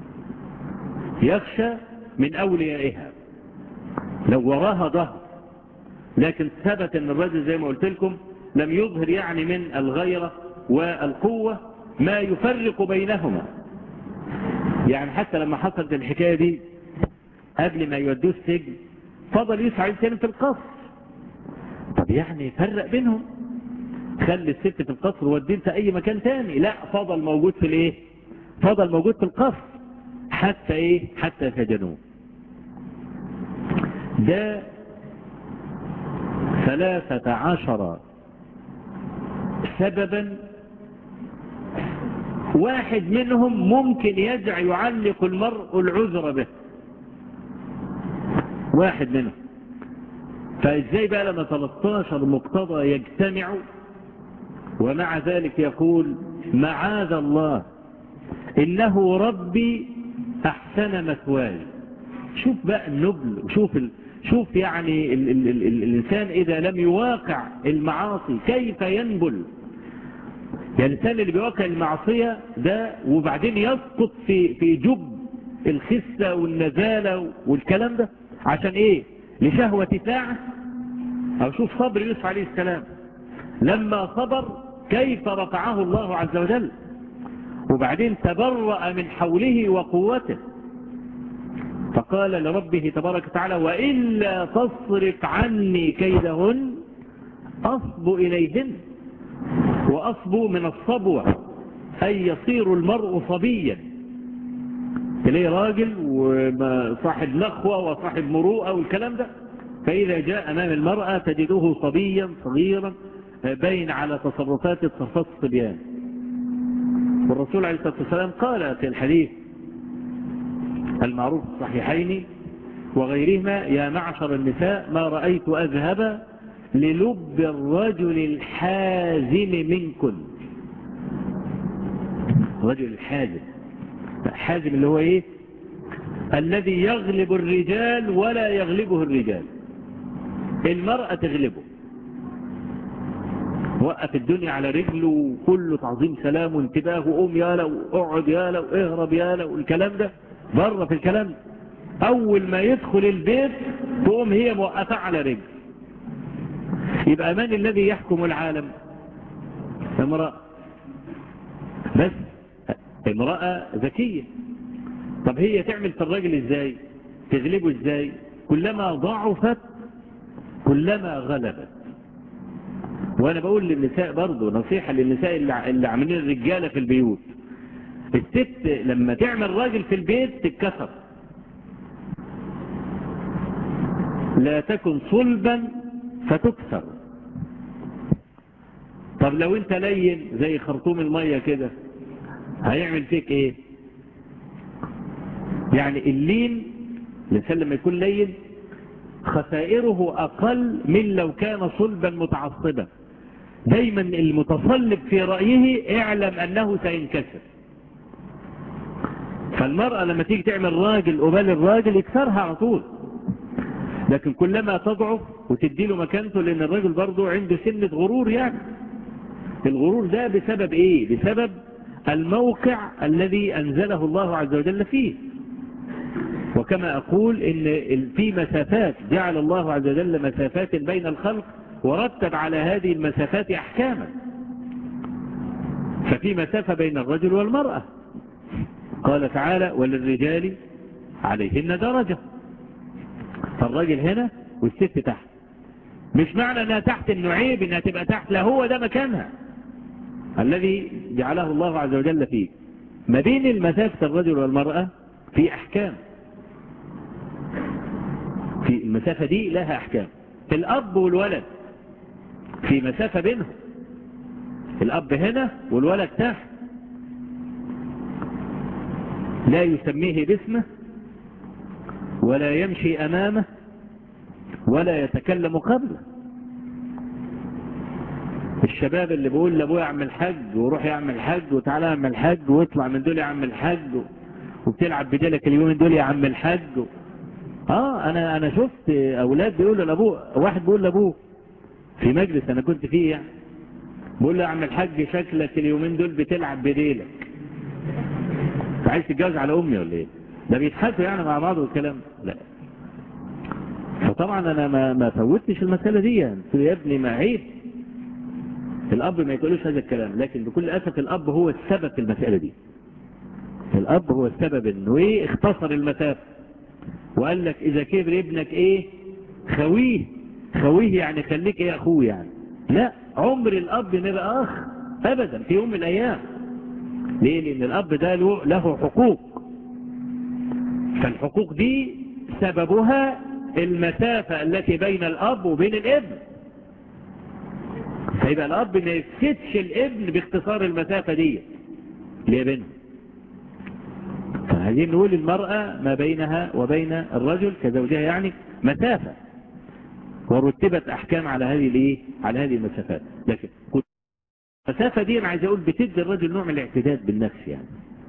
يخشى من اوليائها لو وراها ظهر لكن ثبت ان الرجل زي ما قلت لكم لم يظهر يعني من الغيرة والقوة ما يفرق بينهما يعني حتى لما حصلت الحكاية دي قبل ما يودوه السجن فضل يسعى تاني في القصر طب يعني فرق بينهم خلي الست في القصر وديه في اي مكان تاني لا فضل موجود في الايه فضل موجود في القصر حتى ايه حتى سجنوه ده ثلاثة عشر سببا واحد منهم ممكن يدع يعلق المرء العذر به واحد منهم فازاي بقى لما 13 مقتضى يجتمع ومع ذلك يقول معاذ الله انه ربي احسن مثواي شوف بقى النبل وشوف ال... شوف يعني ال ال ال ال الإنسان إذا لم يواقع المعاصي كيف ينبل يعني الإنسان اللي بيواقع المعصية ده وبعدين يسقط في في جب الخسة والنزالة والكلام ده عشان ايه لشهوة ساعة او شوف صبر يوسف عليه السلام لما صبر كيف رفعه الله عز وجل وبعدين تبرأ من حوله وقوته فقال لربه تبارك وتعالى وإلا تصرف عني كيدهن أصب إليهن وأصب من الصبوة أي يصير المرء صبيا تلاقيه راجل وصاحب نخوة وصاحب مروءة والكلام ده فإذا جاء أمام المرأة تجده صبيا صغيرا باين على تصرفات تصرفات الصبيان والرسول عليه الصلاة والسلام قال في الحديث المعروف الصحيحين وغيرهما يا معشر النساء ما رأيت أذهب للب الرجل الحازم منكن الرجل الحازم الحازم اللي هو ايه الذي يغلب الرجال ولا يغلبه الرجال المرأة تغلبه وقف الدنيا على رجله وكله تعظيم سلام وانتباه وقوم يالا واقعد يالا واهرب يالا والكلام ده بره في الكلام ده اول ما يدخل البيت تقوم هي موقفة على رجل يبقى من الذي يحكم العالم امرأة بس امرأة ذكية طب هي تعمل في الراجل ازاي تغلبه ازاي كلما ضعفت كلما غلبت وانا بقول للنساء برضو نصيحة للنساء اللي عاملين الرجالة في البيوت الست لما تعمل راجل في البيت تتكسر لا تكن صلبا فتكسر طب لو انت لين زي خرطوم المية كده هيعمل فيك ايه يعني اللين الانسان لما يكون لين خسائره اقل من لو كان صلبا متعصبا دايما المتصلب في رأيه اعلم انه سينكسر فالمرأة لما تيجي تعمل راجل قبال الراجل يكسرها على طول لكن كلما تضعف وتديله مكانته لان الراجل برضه عنده سنة غرور يعني الغرور ده بسبب ايه بسبب الموقع الذي انزله الله عز وجل فيه وكما اقول ان في مسافات جعل الله عز وجل مسافات بين الخلق ورتب على هذه المسافات احكاما ففي مسافة بين الرجل والمرأة قال تعالى وللرجال عليهن درجة فالراجل هنا والست تحت مش معنى انها تحت انه عيب انها تبقى تحت لا هو ده مكانها الذي جعله الله عز وجل فيه ما بين المسافة الرجل والمرأة في احكام في المسافة دي لها احكام الاب والولد في مسافة بينهم الاب هنا والولد تحت لا يسميه باسمه ولا يمشي امامه ولا يتكلم قبله الشباب اللي بيقول لابويا اعمل حج وروح يعمل حج وتعالى اعمل حج واطلع من دول يعمل حج وبتلعب بديلك اليومين دول يا عم الحج اه انا انا شفت اولاد بيقولوا لابوه واحد بيقول لابوه في مجلس انا كنت فيه يعني بيقول له يا عم الحاج شكلك اليومين دول بتلعب بديلك عايز تتجوز على امي ولا ايه ده بيتحاسوا يعني مع بعض والكلام لا فطبعا انا ما ما فوتش المساله دي يعني يا ابني ما عيب الاب ما يقولوش هذا الكلام لكن بكل اسف الاب هو السبب في المساله دي الاب هو السبب انه ايه اختصر المسافه وقال لك اذا كبر ابنك ايه خويه خويه يعني خليك ايه اخوه يعني لا عمر الاب ما يبقى اخ ابدا في يوم من الايام ليه لان الاب ده له, له حقوق فالحقوق دي سببها المسافة التي بين الاب وبين الابن فيبقى الاب ما يفسدش الابن باختصار المسافة دي اللي بينهم فعايزين نقول المرأة ما بينها وبين الرجل كزوجها يعني مسافة ورتبت احكام على هذه الايه على هذه المسافات لكن المسافة دي انا عايز اقول بتدي الرجل نوع من الاعتداد بالنفس يعني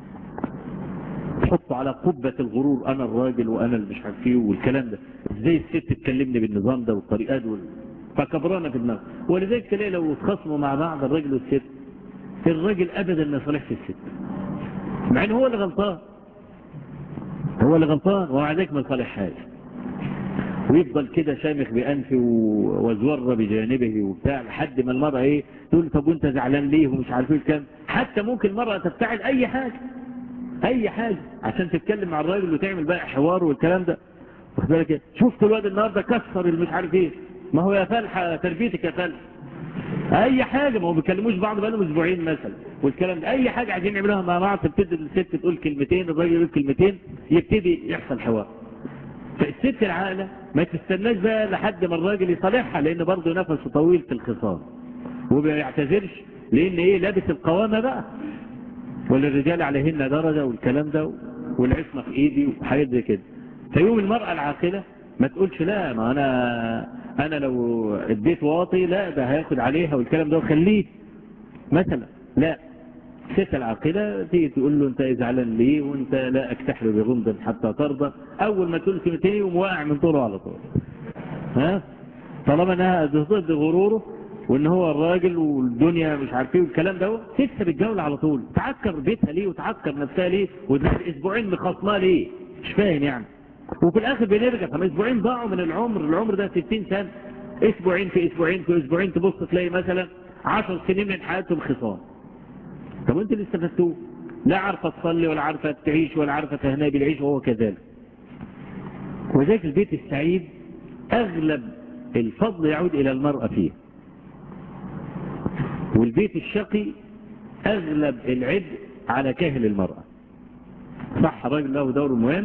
تحطه على قبة الغرور انا الراجل وانا اللي مش عارف ايه والكلام ده ازاي الست تكلمني بالنظام ده والطريقات وال... فكبرانة في النفس ولذلك تلاقي لو اتخاصموا مع بعض الراجل والست الراجل ابدا ما يصالحش الست مع ان هو اللي غلطان هو اللي غلطان ومع ذلك ما صالحهاش ويفضل كده شامخ بأنفه وزور بجانبه وبتاع لحد ما المرأة ايه تقول طب وانت زعلان ليه ومش عارف ايه الكلام حتى ممكن المرأة تفتعل اي حاجة اي حاجة عشان تتكلم مع الراجل وتعمل بقى حوار والكلام ده واخد بالك ايه شفت الواد النهارده كسر المش عارف ايه ما هو يا فلحة تربيتك يا فلحة اي حاجة ما هو بيكلموش بعض بقالهم اسبوعين مثلا والكلام ده اي حاجة عايزين نعملها مع بعض تبتدي الست تقول كلمتين الراجل يقول كلمتين يبتدي يحصل حوار فالست العاقلة ما تستناش بقى لحد ما الراجل يصالحها لان برضه نفسه طويل في الخصام وما يعتذرش لان ايه لابس القوامة بقى وللرجال عليهن درجة والكلام ده والعصمة في ايدي وحاجات زي كده فيوم المرأة العاقلة ما تقولش لا ما انا انا لو اديت واطي لا ده هياخد عليها والكلام ده وخليه مثلا لا الست العاقلة تيجي تقول له انت زعلان ليه وانت لا اكتحل بغمض حتى ترضى اول ما تقول كلمتين يقوم واقع من طوله على طول ها طالما انها ضد غروره وان هو الراجل والدنيا مش عارف ايه والكلام ده تكسب الجولة على طول تعكر بيتها ليه وتعكر نفسها ليه وتلاقي اسبوعين مخصماه ليه مش فاهم يعني وفي الاخر بنرجع طب اسبوعين ضاعوا من العمر العمر ده 60 سنة اسبوعين في اسبوعين في اسبوعين تبص تلاقي مثلا 10 سنين من حياتهم خصام طب وانت اللي استفدتوه لا عارفة تصلي ولا عارفة تعيش ولا عارفة تهنى بالعيش وهو كذلك وذلك البيت السعيد اغلب الفضل يعود الى المرأة فيه والبيت الشقي اغلب العبء على كاهل المرأة صح الراجل له دور مهم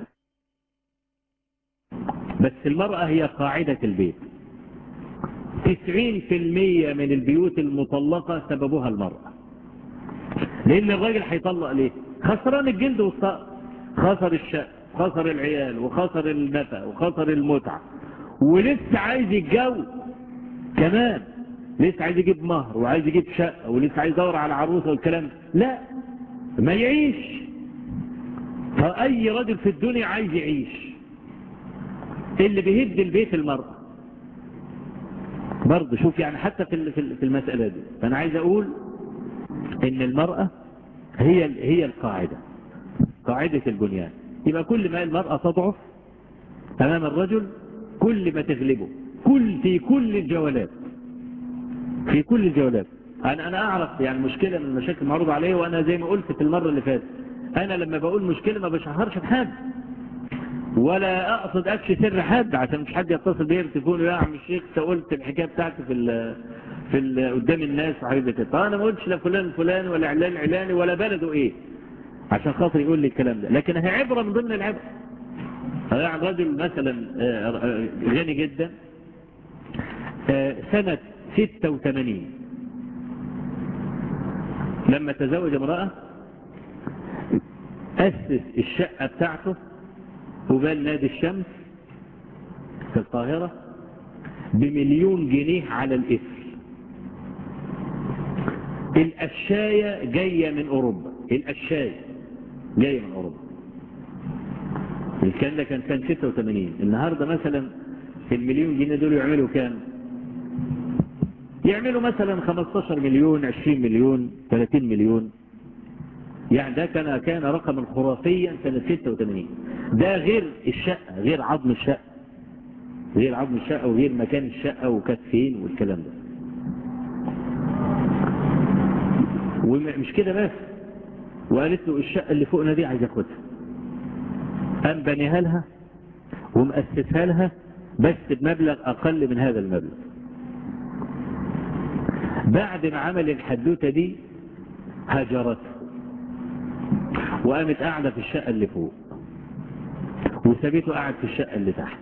بس المرأة هي قاعدة البيت تسعين في المية من البيوت المطلقة سببها المرأة لان الراجل هيطلق ليه خسران الجلد والصقر خسر الشقة خسر العيال وخسر النفع وخسر المتعة ولسه عايز يتجوز كمان لسه عايز يجيب مهر وعايز يجيب شقة ولسه عايز يدور على عروسة والكلام لا ما يعيش فأي راجل في الدنيا عايز يعيش اللي بيهد البيت المرأة برضه شوف يعني حتى في في المسألة دي فأنا عايز أقول إن المرأة هي هي القاعدة قاعدة البنيان يبقى كل ما المرأة تضعف أمام الرجل كل ما تغلبه كل في كل الجولات في كل الجولات أنا أنا أعرف يعني مشكلة من المشاكل معروضة عليه وأنا زي ما قلت في المرة اللي فاتت أنا لما بقول مشكلة ما بشهرش بحد ولا أقصد أكشي سر حد عشان مش حد يتصل بيا بالتليفون يا عم الشيخ أنت قلت الحكاية بتاعتي في ال في ال قدام الناس وحاجات زي كده أنا ما قلتش لا فلان فلان ولا علان علاني ولا بلده إيه عشان خاطر يقول لي الكلام ده لكن هي عبرة من ضمن العبر يعني رجل مثلا غني جدا سنة 86 لما تزوج امرأة أسس الشقة بتاعته قبال نادي الشمس في القاهرة بمليون جنيه على الإثر الأشاية جاية من أوروبا الأشاية جاية من أوروبا الكلام ده كان سنة 86 النهاردة مثلا المليون جنيه دول يعملوا كام يعملوا مثلا 15 مليون 20 مليون 30 مليون يعني ده كان كان رقما خرافيا سنة 86 ده غير الشقة غير عظم الشقة غير عظم الشقة وغير مكان الشقة وكانت فين والكلام ده ومش كده بس وقالت له الشقة اللي فوقنا دي عايز اخدها قام بنيها لها ومؤسسها لها بس بمبلغ اقل من هذا المبلغ بعد ما عمل الحدوتة دي هجرته وقامت قاعدة في الشقة اللي فوق وسابته قاعد في الشقة اللي تحت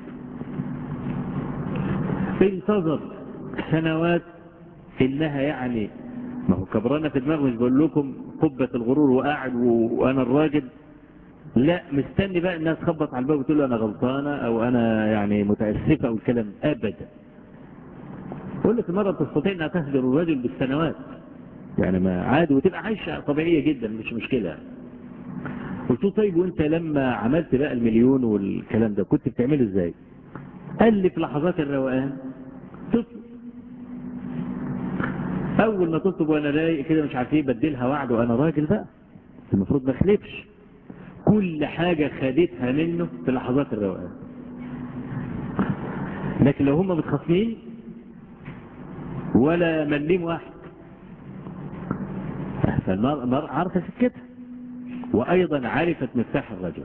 انتظر سنوات انها يعني ما هو كبرانة في دماغه مش بقول لكم قبة الغرور وقاعد وانا الراجل لا مستني بقى انها تخبط على الباب وتقول له انا غلطانة او انا يعني متأسفة او الكلام ابدا قول لك المرة تستطيع انها تهجر الرجل بالسنوات يعني ما عادي وتبقى عايشة طبيعية جدا مش مشكلة قلت له طيب وانت لما عملت بقى المليون والكلام ده كنت بتعمله ازاي قال لي في لحظات الروقان تطلب اول ما تطلب وانا رايق كده مش عارف ايه بدلها وعد وانا راجل بقى المفروض ما اخلفش كل حاجة خدتها منه في لحظات الروقان لكن لو هم متخاصمين ولا مليم واحد فالمرأة عارفة سكتها وأيضا عرفت مفتاح الرجل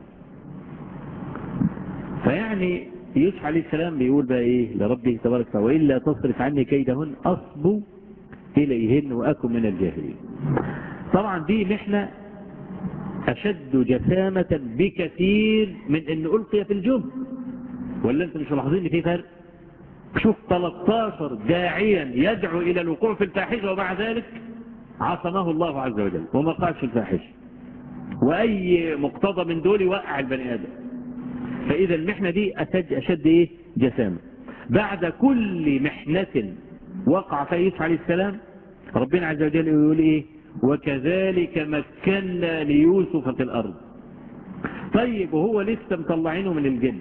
فيعني يوسف عليه السلام بيقول بقى ايه لربه تبارك وتعالى وإلا تصرف عني كيدهن أصب إليهن وأكن من الجاهلين طبعا دي محنة أشد جسامة بكثير من أن ألقي في الجب ولا أنت مش ملاحظين ان في فرق شوف 13 داعيا يدعو إلى الوقوع في الفاحشة ومع ذلك عصمه الله عز وجل وما قعش الفاحشة وأي مقتضى من دول يوقع البني آدم فإذا المحنة دي أشد, أشد إيه جسامة بعد كل محنة وقع فيها يوسف عليه السلام ربنا عز وجل يقول إيه وكذلك مكنا ليوسف في الأرض طيب وهو لسه مطلعينه من الجن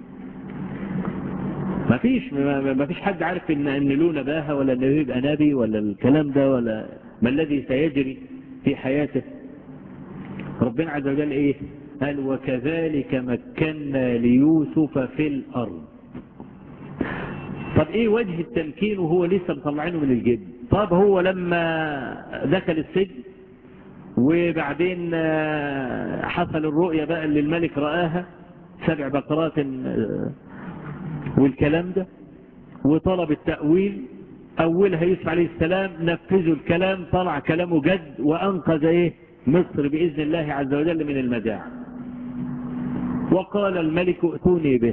ما فيش ما فيش حد عارف ان ان له نباهه ولا انه يبقى نبي ولا الكلام ده ولا ما الذي سيجري في حياته ربنا عز وجل ايه قال وكذلك مكنا ليوسف في الارض طب ايه وجه التمكين وهو لسه مطلعينه من الجن طب هو لما دخل السجن وبعدين حصل الرؤية بقى اللي الملك رآها سبع بقرات والكلام ده وطلب التأويل أولها يوسف عليه السلام نفذوا الكلام طلع كلامه جد وأنقذ إيه مصر بإذن الله عز وجل من المجاعة وقال الملك ائتوني به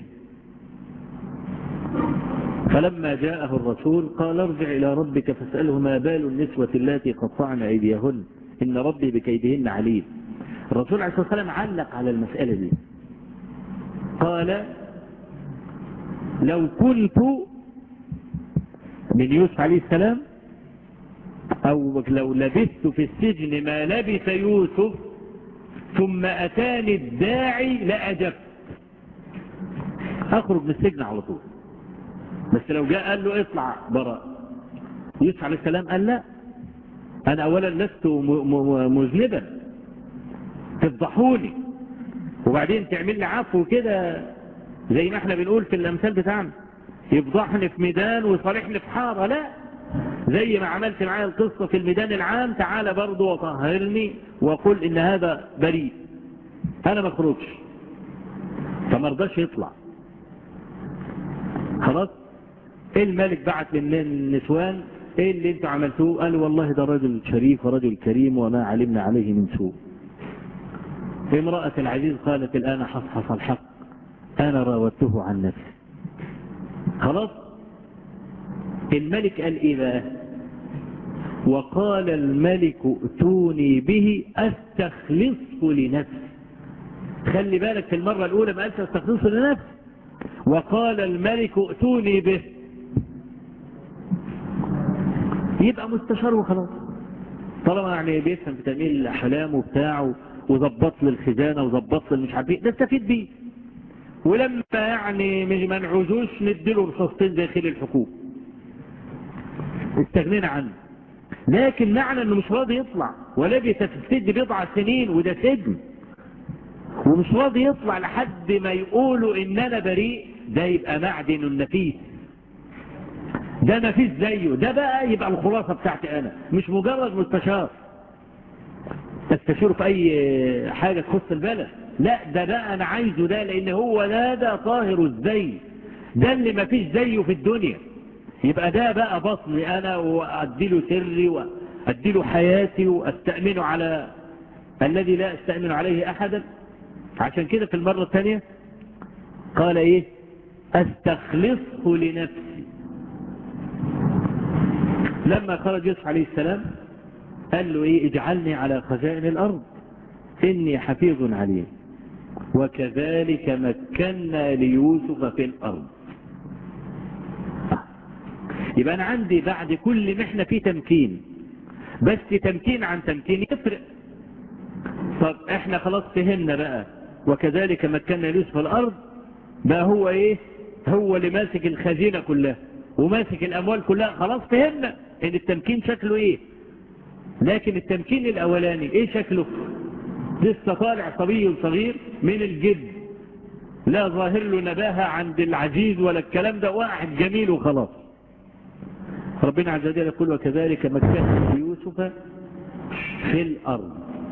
فلما جاءه الرسول قال ارجع إلى ربك فاسأله ما بال النسوة التي قطعن أيديهن إن ربي بكيدهن عليم الرسول عليه الصلاة والسلام علق على المسألة دي قال لو كنت من يوسف عليه السلام أو لو لبثت في السجن ما لبث يوسف ثم أتاني الداعي لأجبت أخرج من السجن على طول بس لو جاء قال له اطلع براء يوسف عليه السلام قال لا أنا أولا لست مذنبا تفضحوني وبعدين تعمل لي عفو كده زي ما احنا بنقول في الأمثال بتاعنا يفضحني في ميدان ويصالحني في حارة لا زي ما عملت معايا القصة في الميدان العام تعالى برضو وطهرني وقل ان هذا بريء انا ما اخرجش فما رضاش يطلع خلاص الملك بعت للنسوان ايه اللي انتوا عملتوه قالوا والله ده رجل شريف ورجل كريم وما علمنا عليه من سوء امرأة العزيز قالت الآن حصحص الحق أنا راودته عن نفسي خلاص الملك قال إيه بقى وقال الملك ائتوني به استخلصه لنفسي خلي بالك في المرة الأولى ما قالش استخلصه لنفسي وقال الملك ائتوني به يبقى مستشار وخلاص طالما يعني بيفهم في تأمين الأحلام وبتاعه وظبط لي الخزانة وظبط لي مش عارف ايه ده استفيد بيه ولما يعني مش ما نعوزوش نديله رصاصتين زي خيل الحكومة استغنينا عنه لكن معنى انه مش راضي يطلع ولبث في السجن بضع سنين وده سجن ومش راضي يطلع لحد ما يقولوا ان انا بريء ده يبقى معدن النفيس ده نفيس زيه ده بقى يبقى الخلاصة بتاعتي انا مش مجرد مستشار تستشيره في اي حاجة تخص البلد لا ده بقى انا عايزه ده لان هو ده ده طاهر الزي ده اللي ما فيش زيه في الدنيا يبقى ده بقى بطني انا واديله سري واديله حياتي واستأمنه على الذي لا استأمن عليه احدا عشان كده في المرة الثانية قال ايه استخلصه لنفسي لما خرج يوسف عليه السلام قال له ايه اجعلني على خزائن الارض اني حفيظ عليم وكذلك مكنا ليوسف في الارض يبقى انا عندي بعد كل محنة في تمكين بس تمكين عن تمكين يفرق طب احنا خلاص فهمنا بقى وكذلك مكنا ليوسف في الارض بقى هو ايه هو اللي ماسك الخزينة كلها وماسك الاموال كلها خلاص فهمنا ان التمكين شكله ايه لكن التمكين الاولاني ايه شكله لسه طالع صبي صغير من الجد لا ظاهر له نباهة عند العزيز ولا الكلام ده واحد جميل وخلاص ربنا عز وجل يقول وكذلك مكنا ليوسف في الأرض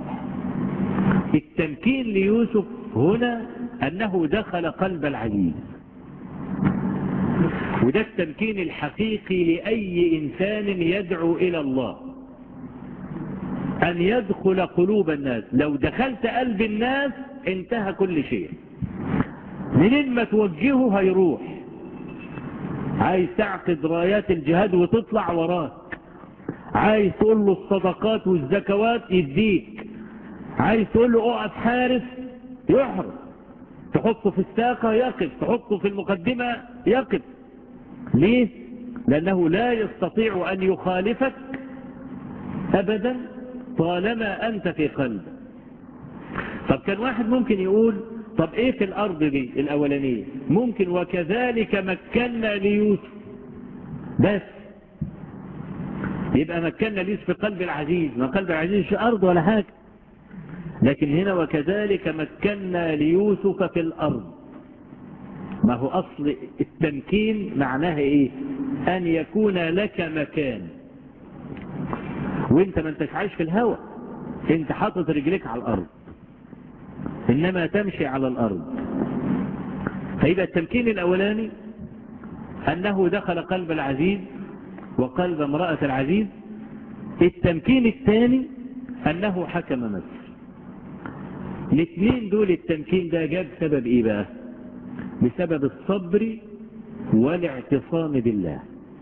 التمكين ليوسف هنا أنه دخل قلب العزيز وده التمكين الحقيقي لأي إنسان يدعو إلى الله أن يدخل قلوب الناس لو دخلت قلب الناس انتهى كل شيء منين ما توجهه هيروح عايز تعقد رايات الجهاد وتطلع وراك عايز تقول له الصدقات والزكوات يديك عايز تقول له اقف حارس يحرس تحطه في الساقة يقف تحطه في المقدمة يقف ليه لأنه لا يستطيع أن يخالفك أبدا طالما أنت في قلبه طب كان واحد ممكن يقول طب ايه في الارض دي الاولانية ممكن وكذلك مكنا ليوسف بس يبقى مكنا ليوسف في قلب العزيز ما قلب العزيز مش ارض ولا حاجة لكن هنا وكذلك مكنا ليوسف في الارض ما هو اصل التمكين معناها ايه ان يكون لك مكان وانت ما انتش عايش في الهواء انت حاطط رجليك على الارض إنما تمشي على الأرض فيبقى التمكين الأولاني أنه دخل قلب العزيز وقلب امرأة العزيز التمكين الثاني أنه حكم مصر الاثنين دول التمكين ده جاب سبب إيه بقى بسبب الصبر والاعتصام بالله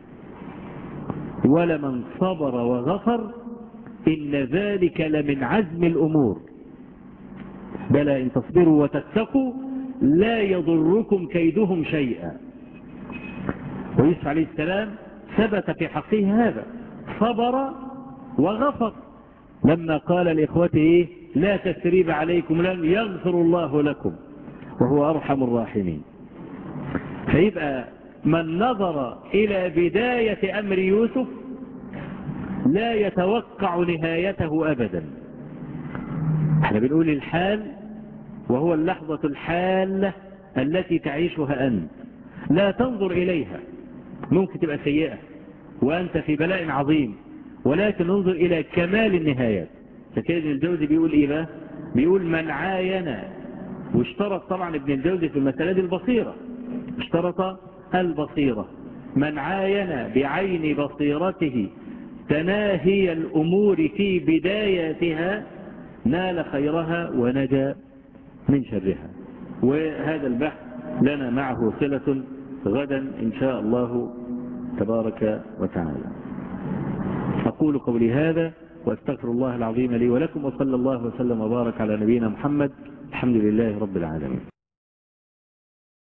ولمن صبر وغفر إن ذلك لمن عزم الأمور بلى إن تصبروا وتتقوا لا يضركم كيدهم شيئا ويوسف عليه السلام ثبت في حقه هذا صبر وغفر لما قال لإخوته إيه لا تسريب عليكم لم يغفر الله لكم وهو أرحم الراحمين فيبقى من نظر إلى بداية أمر يوسف لا يتوقع نهايته أبدا احنا بنقول الحال وهو اللحظة الحالة التي تعيشها أنت لا تنظر إليها ممكن تبقى سيئة وأنت في بلاء عظيم ولكن انظر إلى كمال النهايات فكيد الجوزي بيقول إيه بقى بيقول من عاين واشترط طبعا ابن الجوزي في المسألة دي البصيرة اشترط البصيرة من عاين بعين بصيرته تناهي الأمور في بداياتها نال خيرها ونجا من شرها وهذا البحث لنا معه صلة غدا إن شاء الله تبارك وتعالى أقول قولي هذا واستغفر الله العظيم لي ولكم وصلى الله وسلم وبارك على نبينا محمد الحمد لله رب العالمين